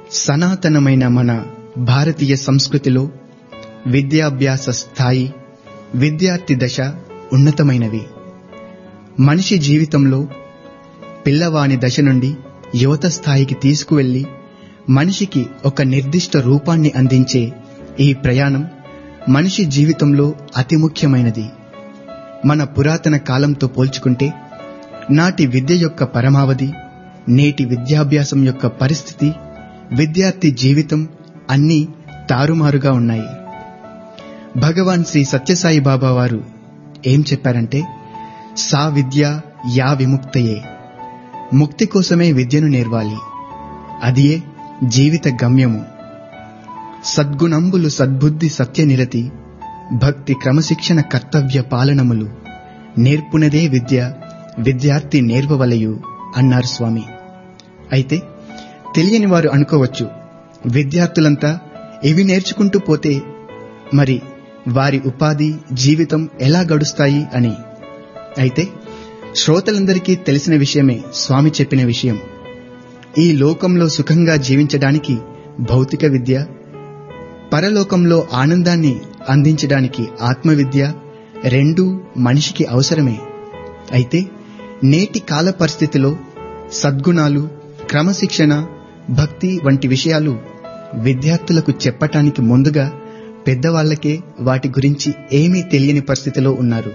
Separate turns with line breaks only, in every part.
సనాతనమైన మన భారతీయ సంస్కృతిలో విద్యాభ్యాస స్థాయి విద్యార్థి దశ ఉన్నతమైనవి మనిషి జీవితంలో పిల్లవాని దశ నుండి యువత స్థాయికి తీసుకువెళ్లి మనిషికి ఒక నిర్దిష్ట రూపాన్ని అందించే ఈ ప్రయాణం మనిషి జీవితంలో అతి ముఖ్యమైనది మన పురాతన కాలంతో పోల్చుకుంటే నాటి విద్య యొక్క పరమావధి నేటి విద్యాభ్యాసం యొక్క పరిస్థితి విద్యార్థి జీవితం అన్నీ తారుమారుగా ఉన్నాయి భగవాన్ శ్రీ సత్యసాయి బాబా వారు ఏం చెప్పారంటే సా విద్య యా విముక్తయే ముక్తి కోసమే విద్యను నేర్వాలి అదియే జీవిత గమ్యము సద్గుణంబులు సద్బుద్ధి సత్యనిరతి భక్తి క్రమశిక్షణ కర్తవ్య పాలనములు నేర్పునదే విద్య విద్యార్థి నేర్వవలయు అన్నారు స్వామి అయితే తెలియని వారు అనుకోవచ్చు విద్యార్థులంతా ఇవి నేర్చుకుంటూ పోతే మరి వారి ఉపాధి జీవితం ఎలా గడుస్తాయి అని అయితే శ్రోతలందరికీ తెలిసిన విషయమే స్వామి చెప్పిన విషయం ఈ లోకంలో సుఖంగా జీవించడానికి భౌతిక విద్య పరలోకంలో ఆనందాన్ని అందించడానికి ఆత్మవిద్య రెండూ మనిషికి అవసరమే అయితే నేటి కాల పరిస్థితిలో సద్గుణాలు క్రమశిక్షణ భక్తి వంటి విషయాలు విద్యార్థులకు చెప్పటానికి ముందుగా పెద్దవాళ్లకే వాటి గురించి ఏమీ తెలియని పరిస్థితిలో ఉన్నారు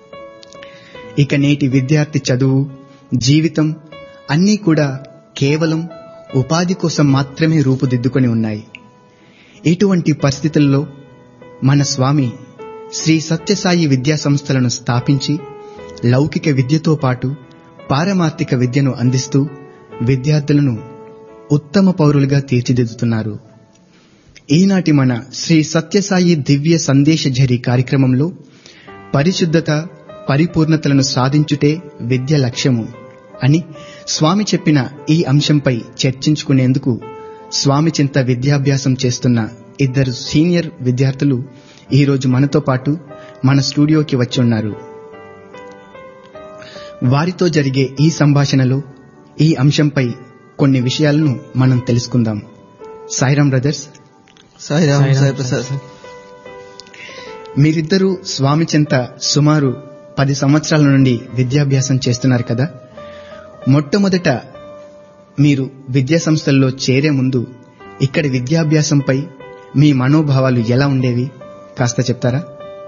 ఇక నేటి విద్యార్థి చదువు జీవితం అన్నీ కూడా కేవలం ఉపాధి కోసం మాత్రమే రూపుదిద్దుకొని ఉన్నాయి ఇటువంటి పరిస్థితుల్లో మన స్వామి శ్రీ సత్యసాయి విద్యా సంస్థలను స్థాపించి లౌకిక విద్యతో పాటు పారమార్థిక విద్యను అందిస్తూ విద్యార్థులను ఉత్తమ పౌరులుగా తీర్చిదిద్దుతున్నారు ఈనాటి మన శ్రీ సత్యసాయి దివ్య సందేశ ఝరి కార్యక్రమంలో పరిశుద్ధత పరిపూర్ణతలను సాధించుటే విద్య లక్ష్యము అని స్వామి చెప్పిన ఈ అంశంపై చర్చించుకునేందుకు స్వామి చింత విద్యాభ్యాసం చేస్తున్న ఇద్దరు సీనియర్ విద్యార్థులు ఈరోజు మనతో పాటు మన స్టూడియోకి వచ్చి ఉన్నారు వారితో జరిగే ఈ సంభాషణలో ఈ అంశంపై కొన్ని విషయాలను మనం తెలుసుకుందాం సాయిరాం బ్రదర్స్
సాయిరామ్ సాయి ప్రసాద్
మీరిద్దరూ స్వామి చింత సుమారు పది సంవత్సరాల నుండి విద్యాభ్యాసం చేస్తున్నారు కదా మొట్టమొదట మీరు విద్యా సంస్థల్లో చేరే ముందు ఇక్కడి విద్యాభ్యాసంపై మీ మనోభావాలు ఎలా ఉండేవి కాస్త చెప్తారా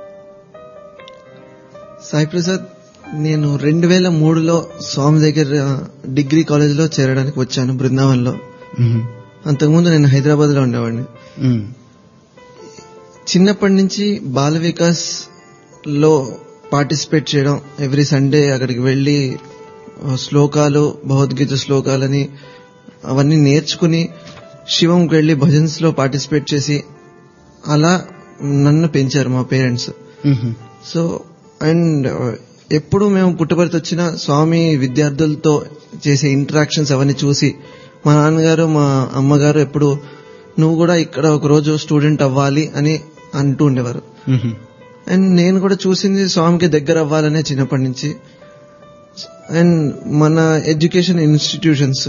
సాయి ప్రసాద్ నేను రెండు వేల మూడులో స్వామి దగ్గర డిగ్రీ కాలేజీలో చేరడానికి వచ్చాను బృందావన్లో
మ్మ్.
అంతకుముందు నేను హైదరాబాద్ లో ఉండేవాడిని
మ్మ్.
చిన్నప్పటి నుంచి బాల వికాస్ లో పార్టిసిపేట్ చేయడం ఎవ్రీ సండే అక్కడికి వెళ్ళి ఆ, శ్లోకాలు భగవద్గీత శ్లోకాలని అవన్నీ నేర్చుకుని శివంకి వెళ్ళి భజన్స్ లో పార్టిసిపేట్ చేసి అలా నన్ను పెంచారు మా పేరెంట్స్
మ్మ్.
సో అండ్ ఎప్పుడు మేము పుట్టపర్తి వచ్చిన స్వామి విద్యార్థులతో చేసే ఇంటరాక్షన్స్ అవన్నీ చూసి మా నాన్నగారు మా అమ్మగారు ఎప్పుడు నువ్వు కూడా ఇక్కడ ఒక రోజు స్టూడెంట్ అవ్వాలి అని అంటూ ఉండేవారు
మ్మ్.
అండ్ నేను కూడా చూసింది స్వామికి దగ్గర అవ్వాలనే చిన్నప్పటి నుంచి అండ్ మన ఎడ్యుకేషన్ ఇన్స్టిట్యూషన్స్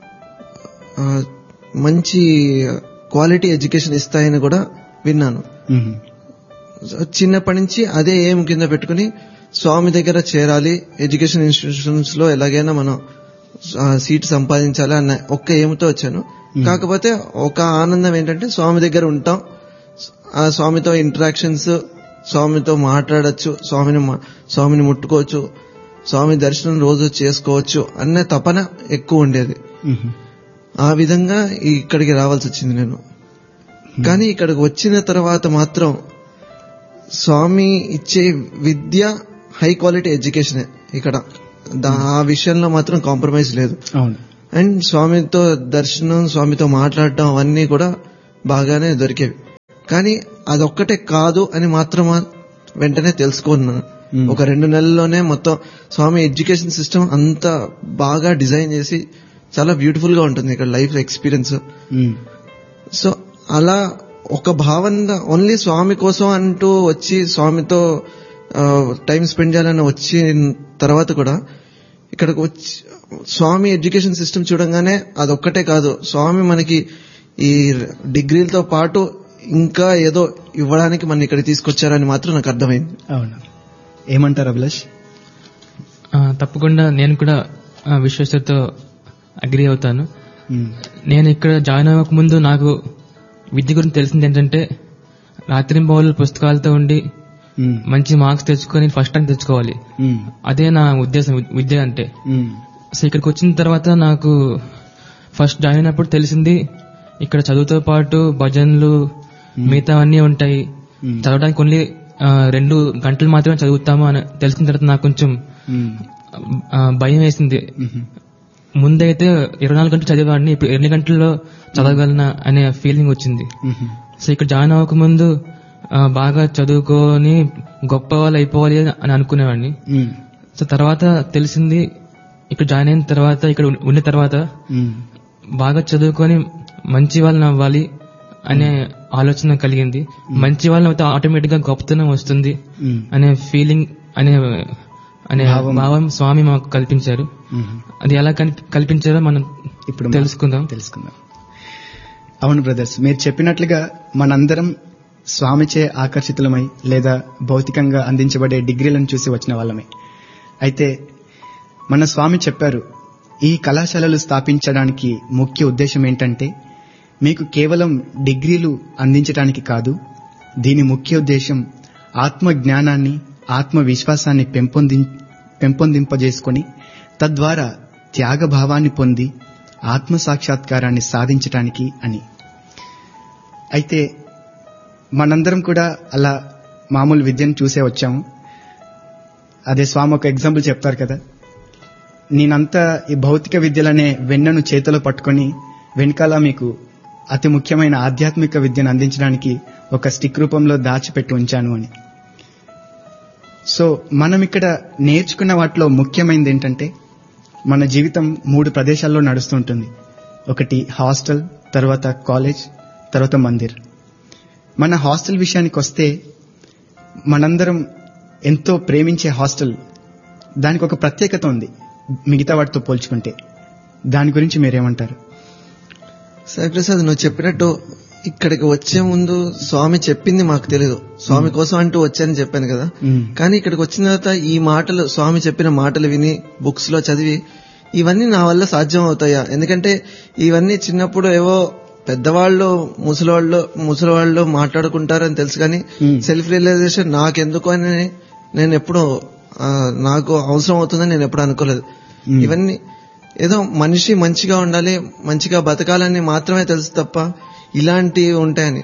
మంచి క్వాలిటీ ఎడ్యుకేషన్ ఇస్తాయని కూడా విన్నాను
మ్మ్.
సో చిన్నప్పటి నుంచి అదే ఏం కింద పెట్టుకుని స్వామి దగ్గర చేరాలి ఎడ్యుకేషన్ ఇన్స్టిట్యూషన్స్ లో ఎలాగైనా మనం ఆ, సీట్ సంపాదించాలి అన్న ఒక్క ఏమితో వచ్చాను కాకపోతే ఒక ఆనందం ఏంటంటే స్వామి దగ్గర ఉంటాం ఆ స్వామితో ఇంటరాక్షన్స్ స్వామితో మాట్లాడొచ్చు స్వామిని మా- స్వామిని ముట్టుకోవచ్చు స్వామి దర్శనం రోజు చేసుకోవచ్చు అనే తపన ఎక్కువ ఉండేది
మ్మ్.
ఆ విధంగా ఇక్కడికి రావాల్సి వచ్చింది నేను కానీ ఇక్కడికి వచ్చిన తర్వాత మాత్రం స్వామి ఇచ్చే విద్య హై క్వాలిటీ ఎడ్యుకేషన్ ఇక్కడ దా- ఆ విషయంలో మాత్రం కాంప్రమైజ్ లేదు
అవును
అండ్ స్వామితో దర్శనం స్వామితో మాట్లాడటం అవన్నీ కూడా బాగానే దొరికేవి కానీ అదొక్కటే కాదు అని మాత్రం వెంటనే తెలుసుకున్నాను
Hmm.
ఒక రెండు నెలల్లోనే మొత్తం స్వామి ఎడ్యుకేషన్ సిస్టమ్ అంతా బాగా డిజైన్ చేసి చాలా బ్యూటిఫుల్ గా ఉంటుంది ఇక్కడ లైఫ్ ఎక్స్పీరియన్స్
మ్మ్.
సో అలా ఒక భావన ఓన్లీ స్వామి కోసం అంటూ వచ్చి స్వామితో టైం స్పెండ్ చేయాలని వచ్చిన తర్వాత కూడా ఇక్కడికి వచ్చి స్వామి ఎడ్యుకేషన్ సిస్టమ్ చూడంగానే అదొక్కటే కాదు స్వామి మనకి ఈ డిగ్రీలతో పాటు ఇంకా ఏదో ఇవ్వడానికి మన ఇక్కడ తీసుకొచ్చారని మాత్రం నాకు అర్థమైంది
అవును ఏమంటారు అభిలాష్
ఆ, తప్పకుండా నేను కూడా ఆ, విశ్వేశ్వర్తో అగ్రి అవుతాను
ఉమ్,
నేను ఇక్కడ జాయిన్ అవ్వక ముందు నాకు విద్య గురించి తెలిసింది ఏంటంటే రాత్రి బౌల్ పుస్తకాలతో ఉండి
ఉమ్,
మంచి మార్క్స్ తెచ్చుకొని ఫస్ట్ ర్యాంక్ తెచ్చుకోవాలి
ఉమ్,
అదే నా ఉద్దేశం విద్య అంటే
ఉమ్,
సో ఇక్కడికి వచ్చిన తర్వాత నాకు ఫస్ట్ జాయిన్ అయినప్పుడు తెలిసింది ఇక్కడ చదువుతో పాటు భజనలు మిగతా అన్నీ ఉంటాయి
ఉమ్,
చదవడానికి ఓన్లీ ఆ, రెండు గంటలు మాత్రమే చదువుతాము అని తెలిసిన తర్వాత నాకు కొంచెం
ఉమ్,
ఆ, భయం వేసింది
ఉమ్,
ముందైతే ఇరవై నాలుగు గంటలు చదివేవాడిని ఇప్పుడు ఎన్ని గంటల్లో చదవగలనా అనే ఫీలింగ్ వచ్చింది
ఉమ్,
సో ఇక్కడ జాయిన్ అవ్వకముందు ఆ, బాగా చదువుకొని గొప్ప వాళ్ళు అయిపోవాలి అని అనుకునేవాడిని
ఉమ్,
సో తర్వాత తెలిసింది ఇక్కడ జాయిన్ అయిన తర్వాత ఇక్కడ ఉన్- ఉన్న తర్వాత
ఉమ్,
బాగా చదువుకొని మంచి వాళ్ళని అవ్వాలి అనే ఆలోచన కలిగింది మంచి వాళ్ళని అయితే ఆటోమేటిక్ గా గొప్పతనం వస్తుంది
ఉమ్,
అనే ఫీలింగ్ అనే అనే
భావం.
భావం స్వామి మాకు కల్పించారు
ఉమ్.
అది ఎలా కల్పి- కల్పించారో మనం
ఇప్పుడు
తెలుసుకుందాం
తెలుసుకుందాం అవును బ్రదర్స్ మీరు చెప్పినట్లుగా మనందరం స్వామిచే ఆకర్షితులమై లేదా భౌతికంగా అందించబడే డిగ్రీలను చూసి వచ్చిన వాళ్ళమే అయితే మన స్వామి చెప్పారు ఈ కళాశాలలు స్థాపించడానికి ముఖ్య ఉద్దేశం ఏంటంటే మీకు కేవలం డిగ్రీలు అందించడానికి కాదు దీని ముఖ్య ఉద్దేశం ఆత్మ జ్ఞానాన్ని ఆత్మ విశ్వాసాన్ని పెంపొంది పెంపొందింపజేసుకొని తద్వారా త్యాగభావాన్ని పొంది ఆత్మ సాక్షాత్కారాన్ని సాధించటానికి అని అయితే మనందరం కూడా అలా మామూలు విద్యను చూసే వచ్చాము అదే స్వామి ఒక ఎగ్జాంపుల్ చెప్తారు కదా నేనంతా ఈ భౌతిక విద్యలనే వెన్నను చేతిలో పట్టుకొని వెనకాల మీకు అతి ముఖ్యమైన ఆధ్యాత్మిక విద్యను అందించడానికి ఒక స్టిక్ రూపంలో దాచిపెట్టి ఉంచాను అని సో మనం ఇక్కడ నేర్చుకున్న వాటిలో ముఖ్యమైనది ఏంటంటే మన జీవితం మూడు ప్రదేశాల్లో నడుస్తుంటుంది ఒకటి హాస్టల్ తర్వాత కాలేజ్ తర్వాత మందిర్ మన హాస్టల్ విషయానికి వస్తే మనందరం ఎంతో ప్రేమించే హాస్టల్ దానికి ఒక ప్రత్యేకత ఉంది మిగతా వాటితో పోల్చుకుంటే దాని గురించి మీరేమంటారు
సాయిప్రసాద్ నువ్వు చెప్పినట్టు ఇక్కడికి వచ్చే ముందు స్వామి చెప్పింది మాకు తెలియదు స్వామి కోసం అంటూ వచ్చానని చెప్పాను కదా
మ్మ్.
కానీ ఇక్కడికి వచ్చిన తర్వాత ఈ మాటలు స్వామి చెప్పిన మాటలు విని బుక్స్ లో చదివి ఇవన్నీ నా వల్ల సాధ్యం అవుతాయా ఎందుకంటే ఇవన్నీ చిన్నప్పుడు ఏవో పెద్దవాళ్ళు ముసలివాళ్ళు ముసలివాళ్ళు మాట్లాడుకుంటారని తెలుసు కానీ
మ్మ్.
సెల్ఫ్ రియలైజేషన్ నాకెందుకు అని నేను ఎప్పుడు ఆ, నాకు అవసరం అవుతుందని నేను ఎప్పుడు అనుకోలేదు
మ్మ్.
ఇవన్నీ ఏదో మనిషి మంచిగా ఉండాలి మంచిగా బతకాలని మాత్రమే తెలుసు తప్ప ఇలాంటివి ఉంటాయని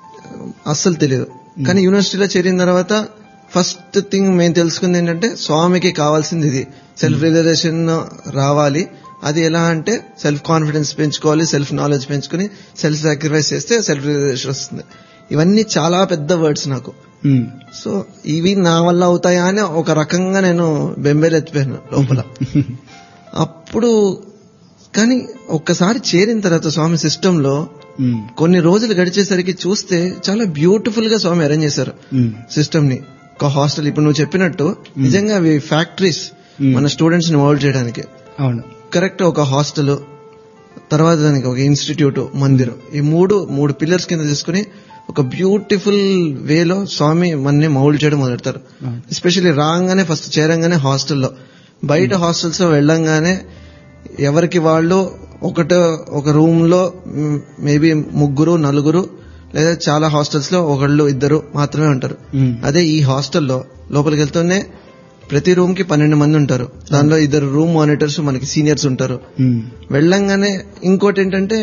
అస్సలు తెలియదు కానీ యూనివర్సిటీలో చేరిన తర్వాత ఫస్ట్ థింగ్ మేము తెలుసుకుంది ఏంటంటే స్వామికి కావాల్సింది ఇది సెల్ఫ్ రియలైజేషన్ రావాలి అది ఎలా అంటే సెల్ఫ్ కాన్ఫిడెన్స్ పెంచుకోవాలి సెల్ఫ్ నాలెడ్జ్ పెంచుకుని సెల్ఫ్ సాక్రిఫైస్ చేస్తే సెల్ఫ్ రియలైజేషన్ వస్తుంది ఇవన్నీ చాలా పెద్ద వర్డ్స్ నాకు
మ్మ్.
సో ఇవి నా వల్ల అవుతాయా అని ఒక రకంగా నేను బెంబేలెత్తిపోయాను లోపల అప్పుడు కానీ ఒక్కసారి చేరిన తర్వాత స్వామి సిస్టమ్ లో
మ్మ్.
కొన్ని రోజులు గడిచేసరికి చూస్తే చాలా బ్యూటిఫుల్ గా స్వామి అరేంజ్ చేశారు
మ్మ్.
సిస్టమ్ ని ఒక హాస్టల్ ఇప్పుడు నువ్వు చెప్పినట్టు నిజంగా అవి ఫ్యాక్టరీస్
Hmm.
మన స్టూడెంట్స్ ని మోల్డ్ చేయడానికి
అవును
కరెక్ట్ ఒక హాస్టల్ తర్వాత దానికి ఒక ఇన్స్టిట్యూట్ మందిరం ఈ మూడు మూడు పిల్లర్స్ కింద తీసుకుని ఒక బ్యూటిఫుల్ వేలో స్వామి మనని మౌల్డ్ చేయడం మొదలెడతారు
అవును.
ఎస్పెషల్లీ రాగానే ఫస్ట్ చేరంగానే హాస్టల్లో బయట హాస్టల్స్ లో వెళ్ళంగానే ఎవరికి వాళ్ళు ఒకటే ఒక రూమ్ లో మేబీ ముగ్గురు నలుగురు లేదా చాలా హాస్టల్స్ లో ఒకళ్ళు ఇద్దరు మాత్రమే ఉంటారు
మ్మ్.
అదే ఈ హాస్టల్లో లోపలికి వెళ్తూనే ప్రతి రూమ్ కి పన్నెండు మంది ఉంటారు దానిలో ఇద్దరు రూమ్ మానిటర్స్ మనకి సీనియర్స్ ఉంటారు
మ్మ్.
వెళ్ళంగానే ఇంకోటి ఏంటంటే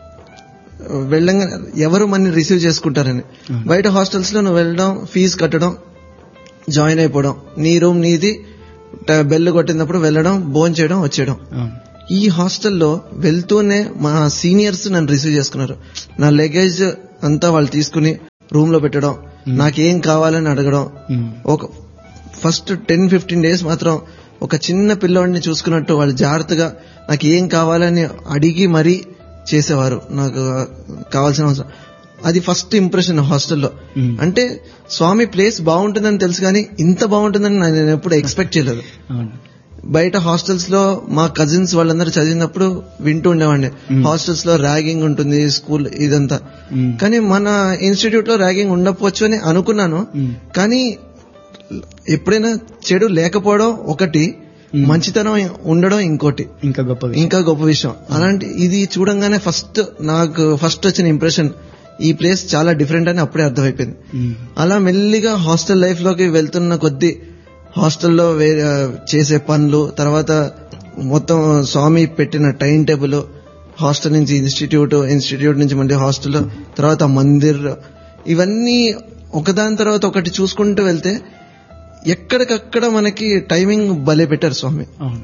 వెళ్ళంగానే ఎవరు మనని రిసీవ్ చేసుకుంటారని బయట హాస్టల్స్ లో నువ్వు వెళ్ళడం ఫీజు కట్టడం జాయిన్ అయిపోవడం నీ రూమ్ నీది ట- బెల్ కొట్టినప్పుడు వెళ్ళడం భోజనం చేయడం వచ్చేయడం
అవును
ఈ హాస్టల్లో వెళ్తూనే మా సీనియర్స్ నన్ను రిసీవ్ చేసుకున్నారు నా లగేజ్ అంతా వాళ్ళు తీసుకుని రూమ్ లో పెట్టడం నాకేం కావాలని అడగడం
మ్మ్.
ఒక ఫస్ట్ టెన్ ఫిఫ్టీన్ డేస్ మాత్రం ఒక చిన్న పిల్లోడిని చూసుకున్నట్టు వాళ్ళు జాగ్రత్తగా నాకు ఏం కావాలని అడిగి మరీ చేసేవారు నాకు కావాల్సిన అవసరం అది ఫస్ట్ ఇంప్రెషన్ హాస్టల్లో
మ్మ్.
అంటే స్వామి ప్లేస్ బాగుంటుందని తెలుసు కానీ ఇంత బాగుంటుందని నేను ఎప్పుడు ఎక్స్పెక్ట్ చేయలేదు
అవును
బయట హాస్టల్స్ లో మా కజిన్స్ వాళ్ళందరూ చదివినప్పుడు వింటూ ఉండేవాడిని హాస్టల్స్ లో ర్యాగింగ్ ఉంటుంది స్కూల్ ఇదంతా
మ్మ్.
కానీ మన ఇన్స్టిట్యూట్ లో ర్యాగింగ్ ఉండకపోవచ్చు అని అనుకున్నాను
మ్మ్.
కానీ ఎప్పుడైనా చెడు లేకపోవడం ఒకటి మంచితనం ఉండడం ఇంకోటి
ఇంకా గొప్ప విషయం.
ఇంకా గొప్ప విషయం అలాంటి ఇది చూడంగానే ఫస్ట్ నాకు ఫస్ట్ వచ్చిన ఇంప్రెషన్ ఈ ప్లేస్ చాలా డిఫరెంట్ అని అప్పుడే అర్థమైపోయింది
మ్మ్.
అలా మెల్లిగా హాస్టల్ లైఫ్ లోకి వెళ్తున్న కొద్దీ హాస్టల్లో వే- చేసే పనులు తర్వాత మొత్తం స్వామి పెట్టిన టైం టేబుల్ హాస్టల్ నుంచి ఇన్స్టిట్యూట్ ఇన్స్టిట్యూట్ నుంచి మళ్ళీ హాస్టల్ తర్వాత మందిర్ ఇవన్నీ ఒకదాని తర్వాత ఒకటి చూసుకుంటూ వెళ్తే ఎక్కడికక్కడ మనకి టైమింగ్ భలే పెట్టారు స్వామి
అవును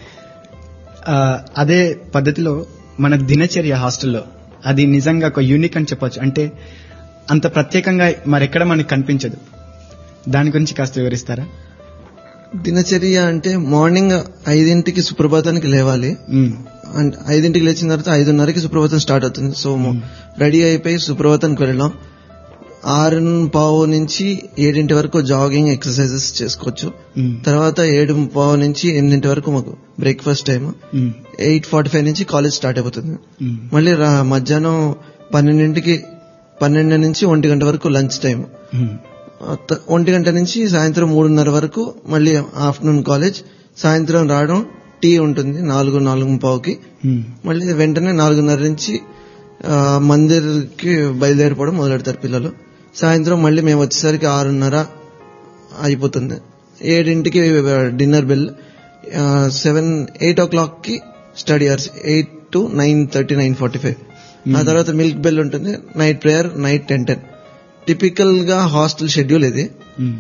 ఆ, అదే పద్ధతిలో మన దినచర్య హాస్టల్లో అది నిజంగా ఒక యూనిక్ అని చెప్పొచ్చు అంటే అంత ప్రత్యేకంగా మరెక్కడ మనకి కనిపించదు దాని గురించి కాస్త వివరిస్తారా
దినచర్య అంటే మార్నింగ్ ఐదింటికి సుప్రభాతానికి లేవాలి
మ్మ్.
అండ్ ఐదింటికి లేచిన తర్వాత ఐదున్నరకి సుప్రభాతం స్టార్ట్ అవుతుంది సో రెడీ అయిపోయి సుప్రభాతానికి వెళ్ళాం ఆరు పావు నుంచి ఏడింటి వరకు జాగింగ్ ఎక్సర్సైజెస్ చేసుకోవచ్చు
మ్మ్.
తర్వాత ఏడు పావు నుంచి ఎనిమిదింటి వరకు మాకు బ్రేక్ఫాస్ట్ టైం
మ్మ్.
ఎయిట్ ఫార్టీ ఫైవ్ నుంచి కాలేజ్ స్టార్ట్ అయిపోతుంది
మ్మ్.
మళ్ళీ రా- మధ్యాహ్నం పన్నెండింటికి పన్నెండు నుంచి ఒంటి గంట వరకు లంచ్ టైం
మ్మ్.
త- ఒంటి గంట నుంచి సాయంత్రం మూడున్నర వరకు మళ్ళీ ఆఫ్టర్నూన్ కాలేజ్ సాయంత్రం రావడం టీ ఉంటుంది నాలుగు నాలుగు పావుకి
మ్మ్.
మళ్ళీ వెంటనే నాలుగున్నర నుంచి ఆ, మందిర్కి బయలుదేరిపోవడం మొదలెడతారు పిల్లలు సాయంత్రం మళ్ళీ మేము వచ్చేసరికి ఆరున్నర అయిపోతుంది ఏడింటికి dinner bell seven eight o'clock కి study hours eight to nine thirty nine forty five ఆ తర్వాత మిల్క్ బెల్ ఉంటుంది night prayer night ten ten typical గా హాస్టల్ షెడ్యూల్ ఇది
మ్మ్.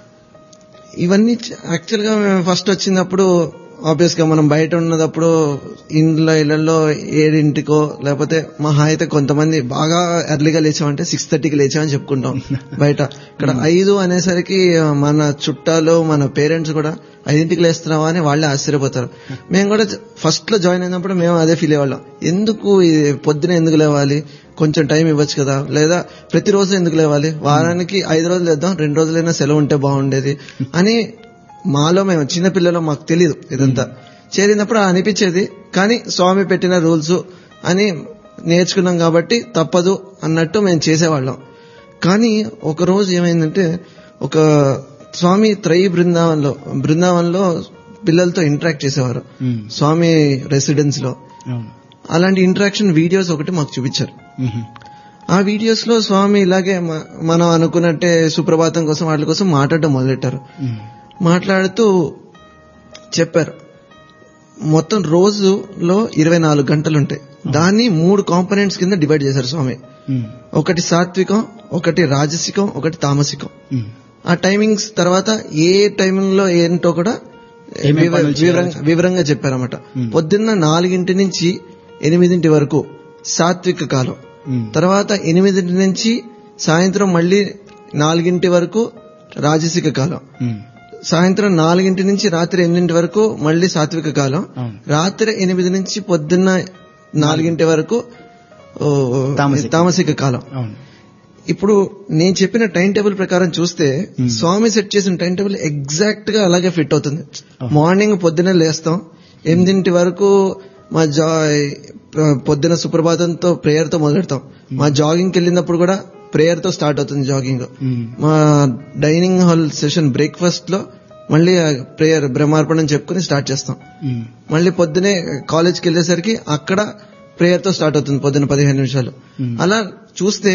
ఇవన్నీ యాక్చువల్ గా మేము ఫస్ట్ వచ్చినప్పుడు ఆబ్వియస్ గా మనం బయట ఉన్నదప్పుడు ఇంట్లో ఇళ్లలో ఏడింటికో లేకపోతే మహా అయితే కొంతమంది బాగా ఎర్లీగా లేచామంటే సిక్స్ థర్టీకి లేచామని చెప్పుకుంటాం బయట ఇక్కడ ఐదు అనేసరికి మన చుట్టాలు మన పేరెంట్స్ కూడా ఐదింటికి లేస్తున్నావా అని వాళ్ళే ఆశ్చర్యపోతారు మేము కూడా ఫస్ట్ లో జాయిన్ అయినప్పుడు మేము అదే ఫీల్ అయ్యేవాళ్ళం ఎందుకు ఇది పొద్దున ఎందుకు లేవాలి కొంచెం టైం ఇవ్వచ్చు కదా లేదా ప్రతిరోజు ఎందుకు లేవాలి వారానికి ఐదు రోజులు లేద్దాం రెండు రోజులైనా సెలవు ఉంటే బాగుండేది అని మాలో మేము చిన్న పిల్లలు మాకు తెలియదు ఇదంతా చేరినప్పుడు అలా అనిపించేది కానీ స్వామి పెట్టిన రూల్స్ అని నేర్చుకున్నాం కాబట్టి తప్పదు అన్నట్టు మేము చేసేవాళ్ళం కానీ ఒక రోజు ఏమైందంటే ఒక స్వామి త్రై బృందావన్లో బృందావన్లో పిల్లలతో ఇంటరాక్ట్ చేసేవారు
మ్మ్.
స్వామి రెసిడెన్స్ లో
అవును
అలాంటి ఇంటరాక్షన్ వీడియోస్ ఒకటి మాకు చూపించారు
మ్మ్.
ఆ వీడియోస్ లో స్వామి ఇలాగే మ- మనం అనుకున్నట్టే సుప్రభాతం కోసం వాటి కోసం మాట్లాడడం మొదలెట్టారు
మ్మ్.
మాట్లాడుతూ చెప్పారు మొత్తం రోజులో ఇరవై నాలుగు గంటలు ఉంటాయి దాన్ని మూడు కాంపోనెంట్స్ కింద డివైడ్ చేశారు స్వామి
మ్మ్.
ఒకటి సాత్వికం ఒకటి రాజసికం ఒకటి తామసికం
మ్మ్.
ఆ టైమింగ్స్ తర్వాత ఏ టైమింగ్ లో ఏంటో కూడా
ఏమేం
వివ-
పనులు చేయాలో
వివరంగా- వివరంగా చెప్పారన్నమాట
మ్మ్.
పొద్దున్న నాలుగింటి నుంచి ఎనిమిదింటి వరకు సాత్విక కాలం
మ్మ్.
తర్వాత ఎనిమిదింటి నుంచి సాయంత్రం మళ్ళీ నాలుగింటి వరకు రాజసిక కాలం
మ్మ్.
సాయంత్రం నాలుగింటి నుంచి రాత్రి ఎనిమిదింటి వరకు మళ్ళీ సాత్విక కాలం
అవును.
రాత్రి ఎనిమిది నుంచి పొద్దున్న నాలుగింటి వరకు ఓ,
తామసిక.
తామసిక కాలం
అవును
ఇప్పుడు నేను చెప్పిన టైం టేబుల్ ప్రకారం చూస్తే
Hmm.
స్వామి సెట్ చేసిన టైం టేబుల్ ఎగ్జాక్ట్ గా అలాగే ఫిట్ అవుతుంది
Oh.
మార్నింగ్ పొద్దున లేస్తాం ఎనిమిదింటి వరకు మా జా పొద్దున సుప్రభాతంతో ప్రేయర్ తో మొదలెడతాం మా జాగింగ్కి వెళ్ళినప్పుడు కూడా ప్రేయర్ తో స్టార్ట్ అవుతుంది జాగింగ్
మ్మ్.
మా డైనింగ్ హాల్ సెషన్ బ్రేక్ఫాస్ట్ లో మళ్ళీ ప్రేయర్ బ్రహ్మార్పణం చెప్పుకుని స్టార్ట్ చేస్తాం
మ్మ్.
మళ్ళీ పొద్దునే కాలేజ్కి వెళ్ళేసరికి అక్కడ ప్రేయర్ తో స్టార్ట్ అవుతుంది పొద్దున పదిహేను నిమిషాలు
Hmm.
అలా చూస్తే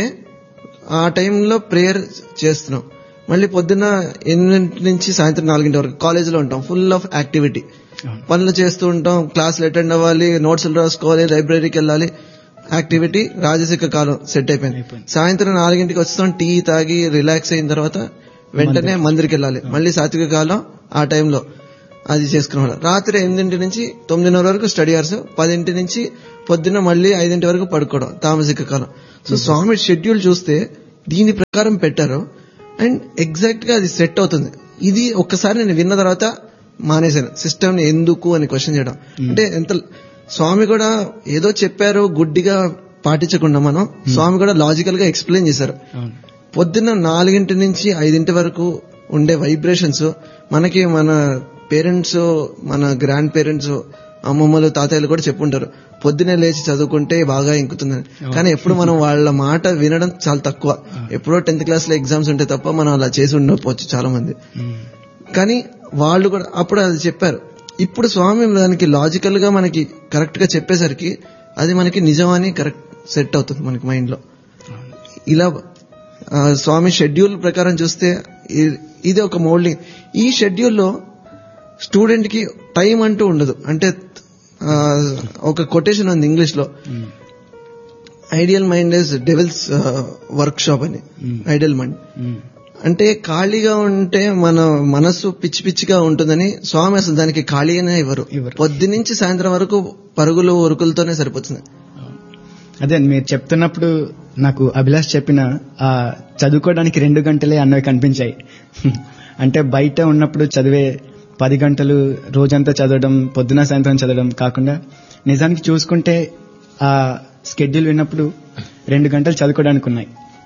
ఆ టైంలో ప్రేయర్ చేస్తున్నాం మళ్ళీ పొద్దున ఎనిమిది నుంచి సాయంత్రం నాలుగింటి వరకు కాలేజీలో ఉంటాం ఫుల్ ఆఫ్ యాక్టివిటీ
అవును
పనులు చేస్తూ ఉంటాం క్లాసులు అటెండ్ అవ్వాలి నోట్స్ రాసుకోవాలి లైబ్రరీకి వెళ్ళాలి యాక్టివిటీ రాజసిక కాలం సెట్ అయిపోయింది
అయిపోయింది.
సాయంత్రం నాలుగింటికి వస్తాం టీ తాగి రిలాక్స్ అయిన తర్వాత వెంటనే మందిరికి వెళ్ళాలి మళ్ళీ సాత్విక కాలం ఆ టైంలో అది చేసుకున్నాం రాత్రి ఎనిమిదింటి నుంచి తొమ్మిదిన్నర వరకు స్టడీ అవర్స్ పదింటి నుంచి పొద్దున్న మళ్ళీ ఐదింటి వరకు పడుకోవడం తామసిక కాలం సో స్వామి షెడ్యూల్ చూస్తే దీని ప్రకారం పెట్టారు అండ్ ఎగ్జాక్ట్ గా అది సెట్ అవుతుంది ఇది ఒక్కసారి నేను విన్న తర్వాత మానేశాను సిస్టమ్ ని ఎందుకు అని క్వశ్చన్ చేయడం అంటే ఎంత స్వామి కూడా ఏదో చెప్పారు గుడ్డిగా పాటించకుండా మనం స్వామి కూడా లాజికల్ గా ఎక్స్ప్లెయిన్ చేశారు
అవును
పొద్దున్న నాలుగింటి నుంచి ఐదింటి వరకు ఉండే వైబ్రేషన్స్ మనకి మన పేరెంట్స్ మన గ్రాండ్ పేరెంట్స్ అమ్మమ్మలు తాతయ్యలు కూడా చెప్పుంటారు పొద్దునే లేచి చదువుకుంటే బాగా ఇంకుతుందని కానీ ఎప్పుడు మనం వాళ్ళ మాట వినడం చాలా తక్కువ ఎప్పుడో టెన్త్ క్లాస్ లో ఎగ్జామ్స్ ఉంటే తప్ప మనం అలా చేసి ఉండకపోవచ్చు చాలా మంది
ఉమ్,
కానీ వాళ్ళు కూడా అప్పుడు అది చెప్పారు ఇప్పుడు స్వామి దానికి లాజికల్ గా మనకి కరెక్ట్ గా చెప్పేసరికి అది మనకి నిజమని కరెక్ట్ సెట్ అవుతుంది మనకి మైండ్ లో ఇలా ఆ, స్వామి షెడ్యూల్ ప్రకారం చూస్తే ఇ- ఇది ఒక మోల్డింగ్ ఈ షెడ్యూల్లో స్టూడెంట్ కి టైం అంటూ ఉండదు అంటే ఆ, ఒక కొటేషన్ ఉంది ఇంగ్లీష్ లో
um,
ideal mind is devil's workshop అని ఐడియల్ మైండ్
ఉమ్,
అంటే ఖాళీగా ఉంటే మన మనస్సు పిచ్చి పిచ్చిగా ఉంటుందని స్వామి అసలు దానికి ఖాళీగానే ఇవ్వరు
ఇవ్వరు.
పొద్దు నుంచి సాయంత్రం వరకు పరుగులు ఉరుకులతోనే సరిపోతుంది
అదే మీరు చెప్తున్నప్పుడు నాకు అభిలాష్ చెప్పిన ఆ చదువుకోవడానికి రెండు గంటలే అన్నవి కనిపించాయి అంటే బయట ఉన్నప్పుడు చదివే పది గంటలు రోజంతా చదవడం పొద్దున సాయంత్రం చదవడం కాకుండా నిజానికి చూసుకుంటే ఆ స్కెడ్యూల్ విన్నప్పుడు రెండు గంటలు చదువుకోవడానికి ఉన్నాయి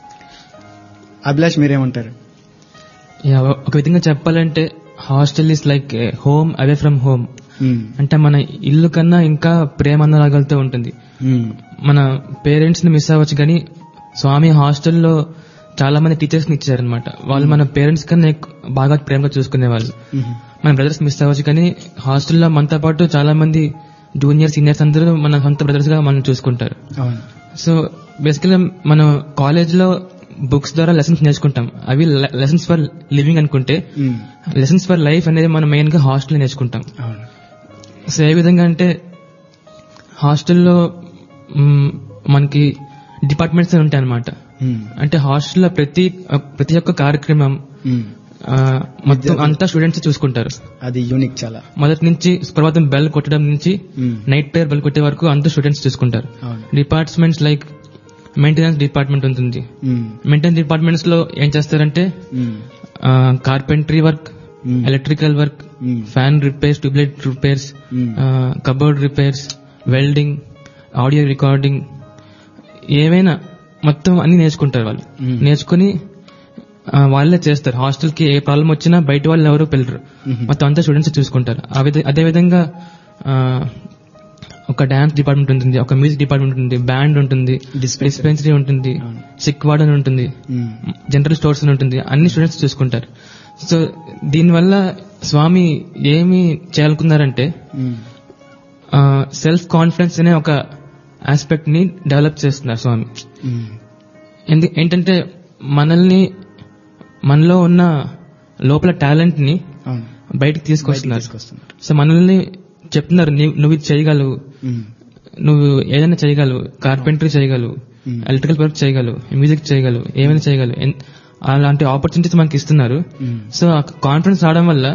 అభిలాష్ మీరేమంటారు
యా, ఒక విధంగా చెప్పాలంటే hostel is like home away from home
um,
అంటే మన ఇల్లు కన్నా ఇంకా ప్రేమ అనురాగాలతో ఉంటుంది
ఉమ్,
మన పేరెంట్స్ ని మిస్ అవ్వచ్చు కానీ స్వామి హాస్టల్లో చాలా మంది టీచర్స్ ని ఇచ్చారనమాట వాళ్ళు మన పేరెంట్స్ కన్నా ఎక్కు- బాగా ప్రేమగా చూసుకునే వాళ్ళు
ఉమ్,
మన బ్రదర్స్ మిస్ అవ్వచ్చు కానీ హాస్టల్లో మనతో పాటు చాలా మంది జూనియర్ సీనియర్స్ అందరూ మన సొంత బ్రదర్స్ గా మనం చూసుకుంటారు
అవును
సో బేసికల్గా మనం కాలేజ్ లో బుక్స్ ద్వారా లెసన్స్ నేర్చుకుంటాం అవి లెసన్స్ ఫర్ లివింగ్ అనుకుంటే
ఉమ్,
లెసన్స్ ఫర్ లైఫ్ అనేది మనం మెయిన్ గా హాస్టల్ నేర్చుకుంటాం
అవును
సో ఏ విధంగా అంటే హాస్టల్లో మ్, మనకి డిపార్ట్మెంట్స్ ఉంటాయి అనమాట
ఉమ్,
అంటే హాస్టల్లో ప్రతి ప్రతి ఒక్క కార్యక్రమం
ఉమ్,
ఆ, మొత్తం అంతా స్టూడెంట్స్ చూసుకుంటారు
అది యూనిక్ చాలా
మొదటి నుంచి సుప్రభాతం బెల్ కొట్టడం నుంచి
ఉమ్,
నైట్ ప్రేయర్ బెల్ కొట్టే వరకు అంతా స్టూడెంట్స్ చూసుకుంటారు
అవును
డిపార్ట్మెంట్స్ లైక్ మెయింటెనెన్స్ డిపార్ట్మెంట్ ఉంటుంది
ఉమ్,
మెయింటెనెన్స్ డిపార్ట్మెంట్స్ లో ఏం చేస్తారంటే
um,
carpentry work
um,
electrical work
um,
fan repairs tubelight repairs
um,
cupboard repairs welding audio recording ఏవైనా మొత్తం అన్ని నేర్చుకుంటారు వాళ్ళు
ఉమ్.
నేర్చుకుని ఆ, వాళ్ళే చేస్తారు హాస్టల్ కి ఏ ప్రాబ్లం వచ్చినా బయట వాళ్ళు ఎవరు వెళ్ళరు
ఉమ్,
మొత్తం అంతా స్టూడెంట్స్ చూసుకుంటారు ఆ విధ- అదే విధంగా ఆ, ఒక డాన్స్ డిపార్ట్మెంట్ ఉంటుంది ఒక మ్యూజిక్ డిపార్ట్మెంట్ ఉంటుంది బ్యాండ్ ఉంటుంది
Dispensary.
డిస్పెన్సరీ ఉంటుంది
అవును.
సిక్ వార్డెన్ ఉంటుంది
ఉమ్,
జనరల్ స్టోర్స్ అని ఉంటుంది అన్ని స్టూడెంట్స్ చూసుకుంటారు సో దీనివల్ల స్వామి ఏమి చేయాలనుకున్నారంటే
ఉమ్,
సెల్ఫ్ కాన్ఫిడెన్స్ అనే ఒక ఆస్పెక్ట్ ని డెవలప్ చేస్తున్నారు స్వామి
ఉమ్,
ఎందు ఏంటంటే మనల్ని మనలో ఉన్న లోపల టాలెంట్ ని
అవును
బయటికి తీసుకొస్తున్నారు
తీసుకొస్తున్నారు
సో మనల్ని చెప్తున్నారు "నీవ్- నువ్వు ఇది చేయగలవు
ఉమ్,
నువ్వు ఏదైనా చేయగలవు కార్పెంటరీ చేయగలవు
Hmm.
ఎలక్ట్రికల్ వర్క్ చేయగలవు మ్యూజిక్ చేయగలవు ఏమైనా చేయగలవు ఎన్- అలాంటి ఆపర్చునిటీస్ మనకి ఇస్తున్నారు
ఉమ్,
సో ఆ కాన్ఫిడెన్స్ రావడం వల్ల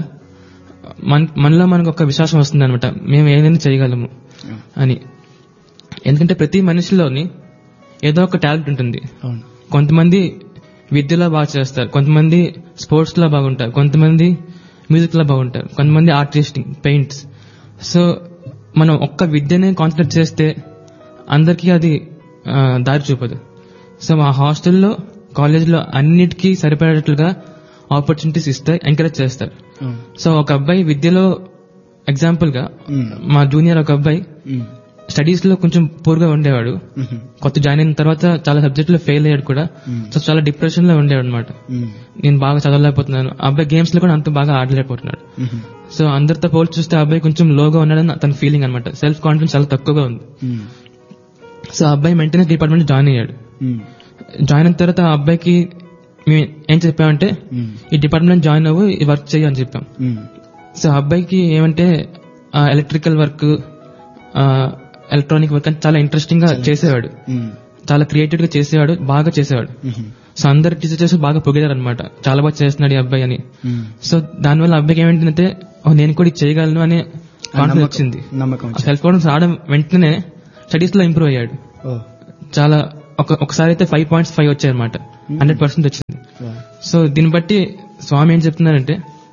మన మనలో మనకు ఒక విశ్వాసం వస్తుంది అనమాట మేము ఏదైనా చేయగలము
అవును.
అని ఎందుకంటే ప్రతి మనిషిలోని ఏదో ఒక టాలెంట్ ఉంటుంది
అవును
కొంతమంది విద్యలో బాగా చేస్తారు కొంతమంది స్పోర్ట్స్ లో బాగుంటారు కొంతమంది మ్యూజిక్ లో బాగుంటారు కొంతమంది ఆర్టిస్టింగ్ పెయింట్స్ సో మనం ఒక్క విద్యనే కాన్సన్ట్రేట్ చేస్తే అందరికీ అది ఆ, దారి చూపదు సో మా హాస్టల్లో కాలేజ్లో అన్నిటికీ సరిపడేట్లుగా ఆపర్చునిటీస్ ఇస్తారు ఎంకరేజ్ చేస్తారు
అవును
సో ఒక అబ్బాయి విద్యలో ఎగ్జాంపుల్ గా
ఉమ్,
మా జూనియర్ ఒక అబ్బాయి
ఉమ్,
స్టడీస్ లో కొంచెం పూర్గా ఉండేవాడు
ఉమ్,
కొత్త జాయిన్ అయిన తర్వాత చాలా సబ్జెక్ట్ లో ఫెయిల్ అయ్యాడు కూడా
ఉమ్,
సో చాలా డిప్రెషన్ లో ఉండేవాడు అనమాట
ఉమ్,
నేను బాగా చదవలేకపోతున్నాను ఆ అబ్బాయి గేమ్స్ లో కూడా అంత బాగా ఆడలేకపోతున్నాడు
ఉమ్,
సో అందరితో పోల్చి చూస్తే ఆ అబ్బాయి కొంచెం లోగా ఉన్నాడని తన ఫీలింగ్ అనమాట సెల్ఫ్ కాన్ఫిడెన్స్ చాలా తక్కువగా ఉంది
ఉమ్,
సో ఆ అబ్బాయి మెయింటెనెన్స్ డిపార్ట్మెంట్ జాయిన్ అయ్యాడు
ఉమ్,
జాయిన్ అయిన తర్వాత ఆ అబ్బాయికి మేము ఏం చెప్పామంటే
ఉమ్,
ఈ డిపార్ట్మెంట్ జాయిన్ అవ్వు ఈ వర్క్ చేయి అని చెప్పాం
ఉమ్,
సో ఆ అబ్బాయికి ఏమంటే ఎలక్ట్రికల్ వర్క్ ఎలక్ట్రానిక్ వర్క్ అని చాలా ఇంట్రెస్టింగ్ గా చేసేవాడు
ఉమ్,
చాలా క్రియేటివ్ గా చేసేవాడు బాగా చేసేవాడు
ఉమ్,
సో అందరు టీచర్స్ బాగా పొగిడారు అనమాట చాలా బాగా చేస్తున్నాడు ఈ అబ్బాయి అని
ఉమ్.
సో దానివల్ల ఆ అబ్బాయికి ఏమైందంటే "ఓ, నేను కూడా ఇది చేయగలను అనే
ఆ
కాన్ఫిడెన్స్
నమ్మకం-
వచ్చింది
నమ్మకం వచ్చింది.
సెల్ఫ్ కాన్ఫిడెన్స్ రావడం వెంటనే స్టడీస్ లో ఇంప్రూవ్ అయ్యాడు
ఓ
చాలా ఒక ఒకసారి అయితే ఫైవ్ పాయింట్స్ ఫైవ్ వచ్చాయి అనమాట హండ్రెడ్ పర్సెంట్ వచ్చింది
వా.
సో దీన్ని బట్టి స్వామి ఏం చెప్తున్నారంటే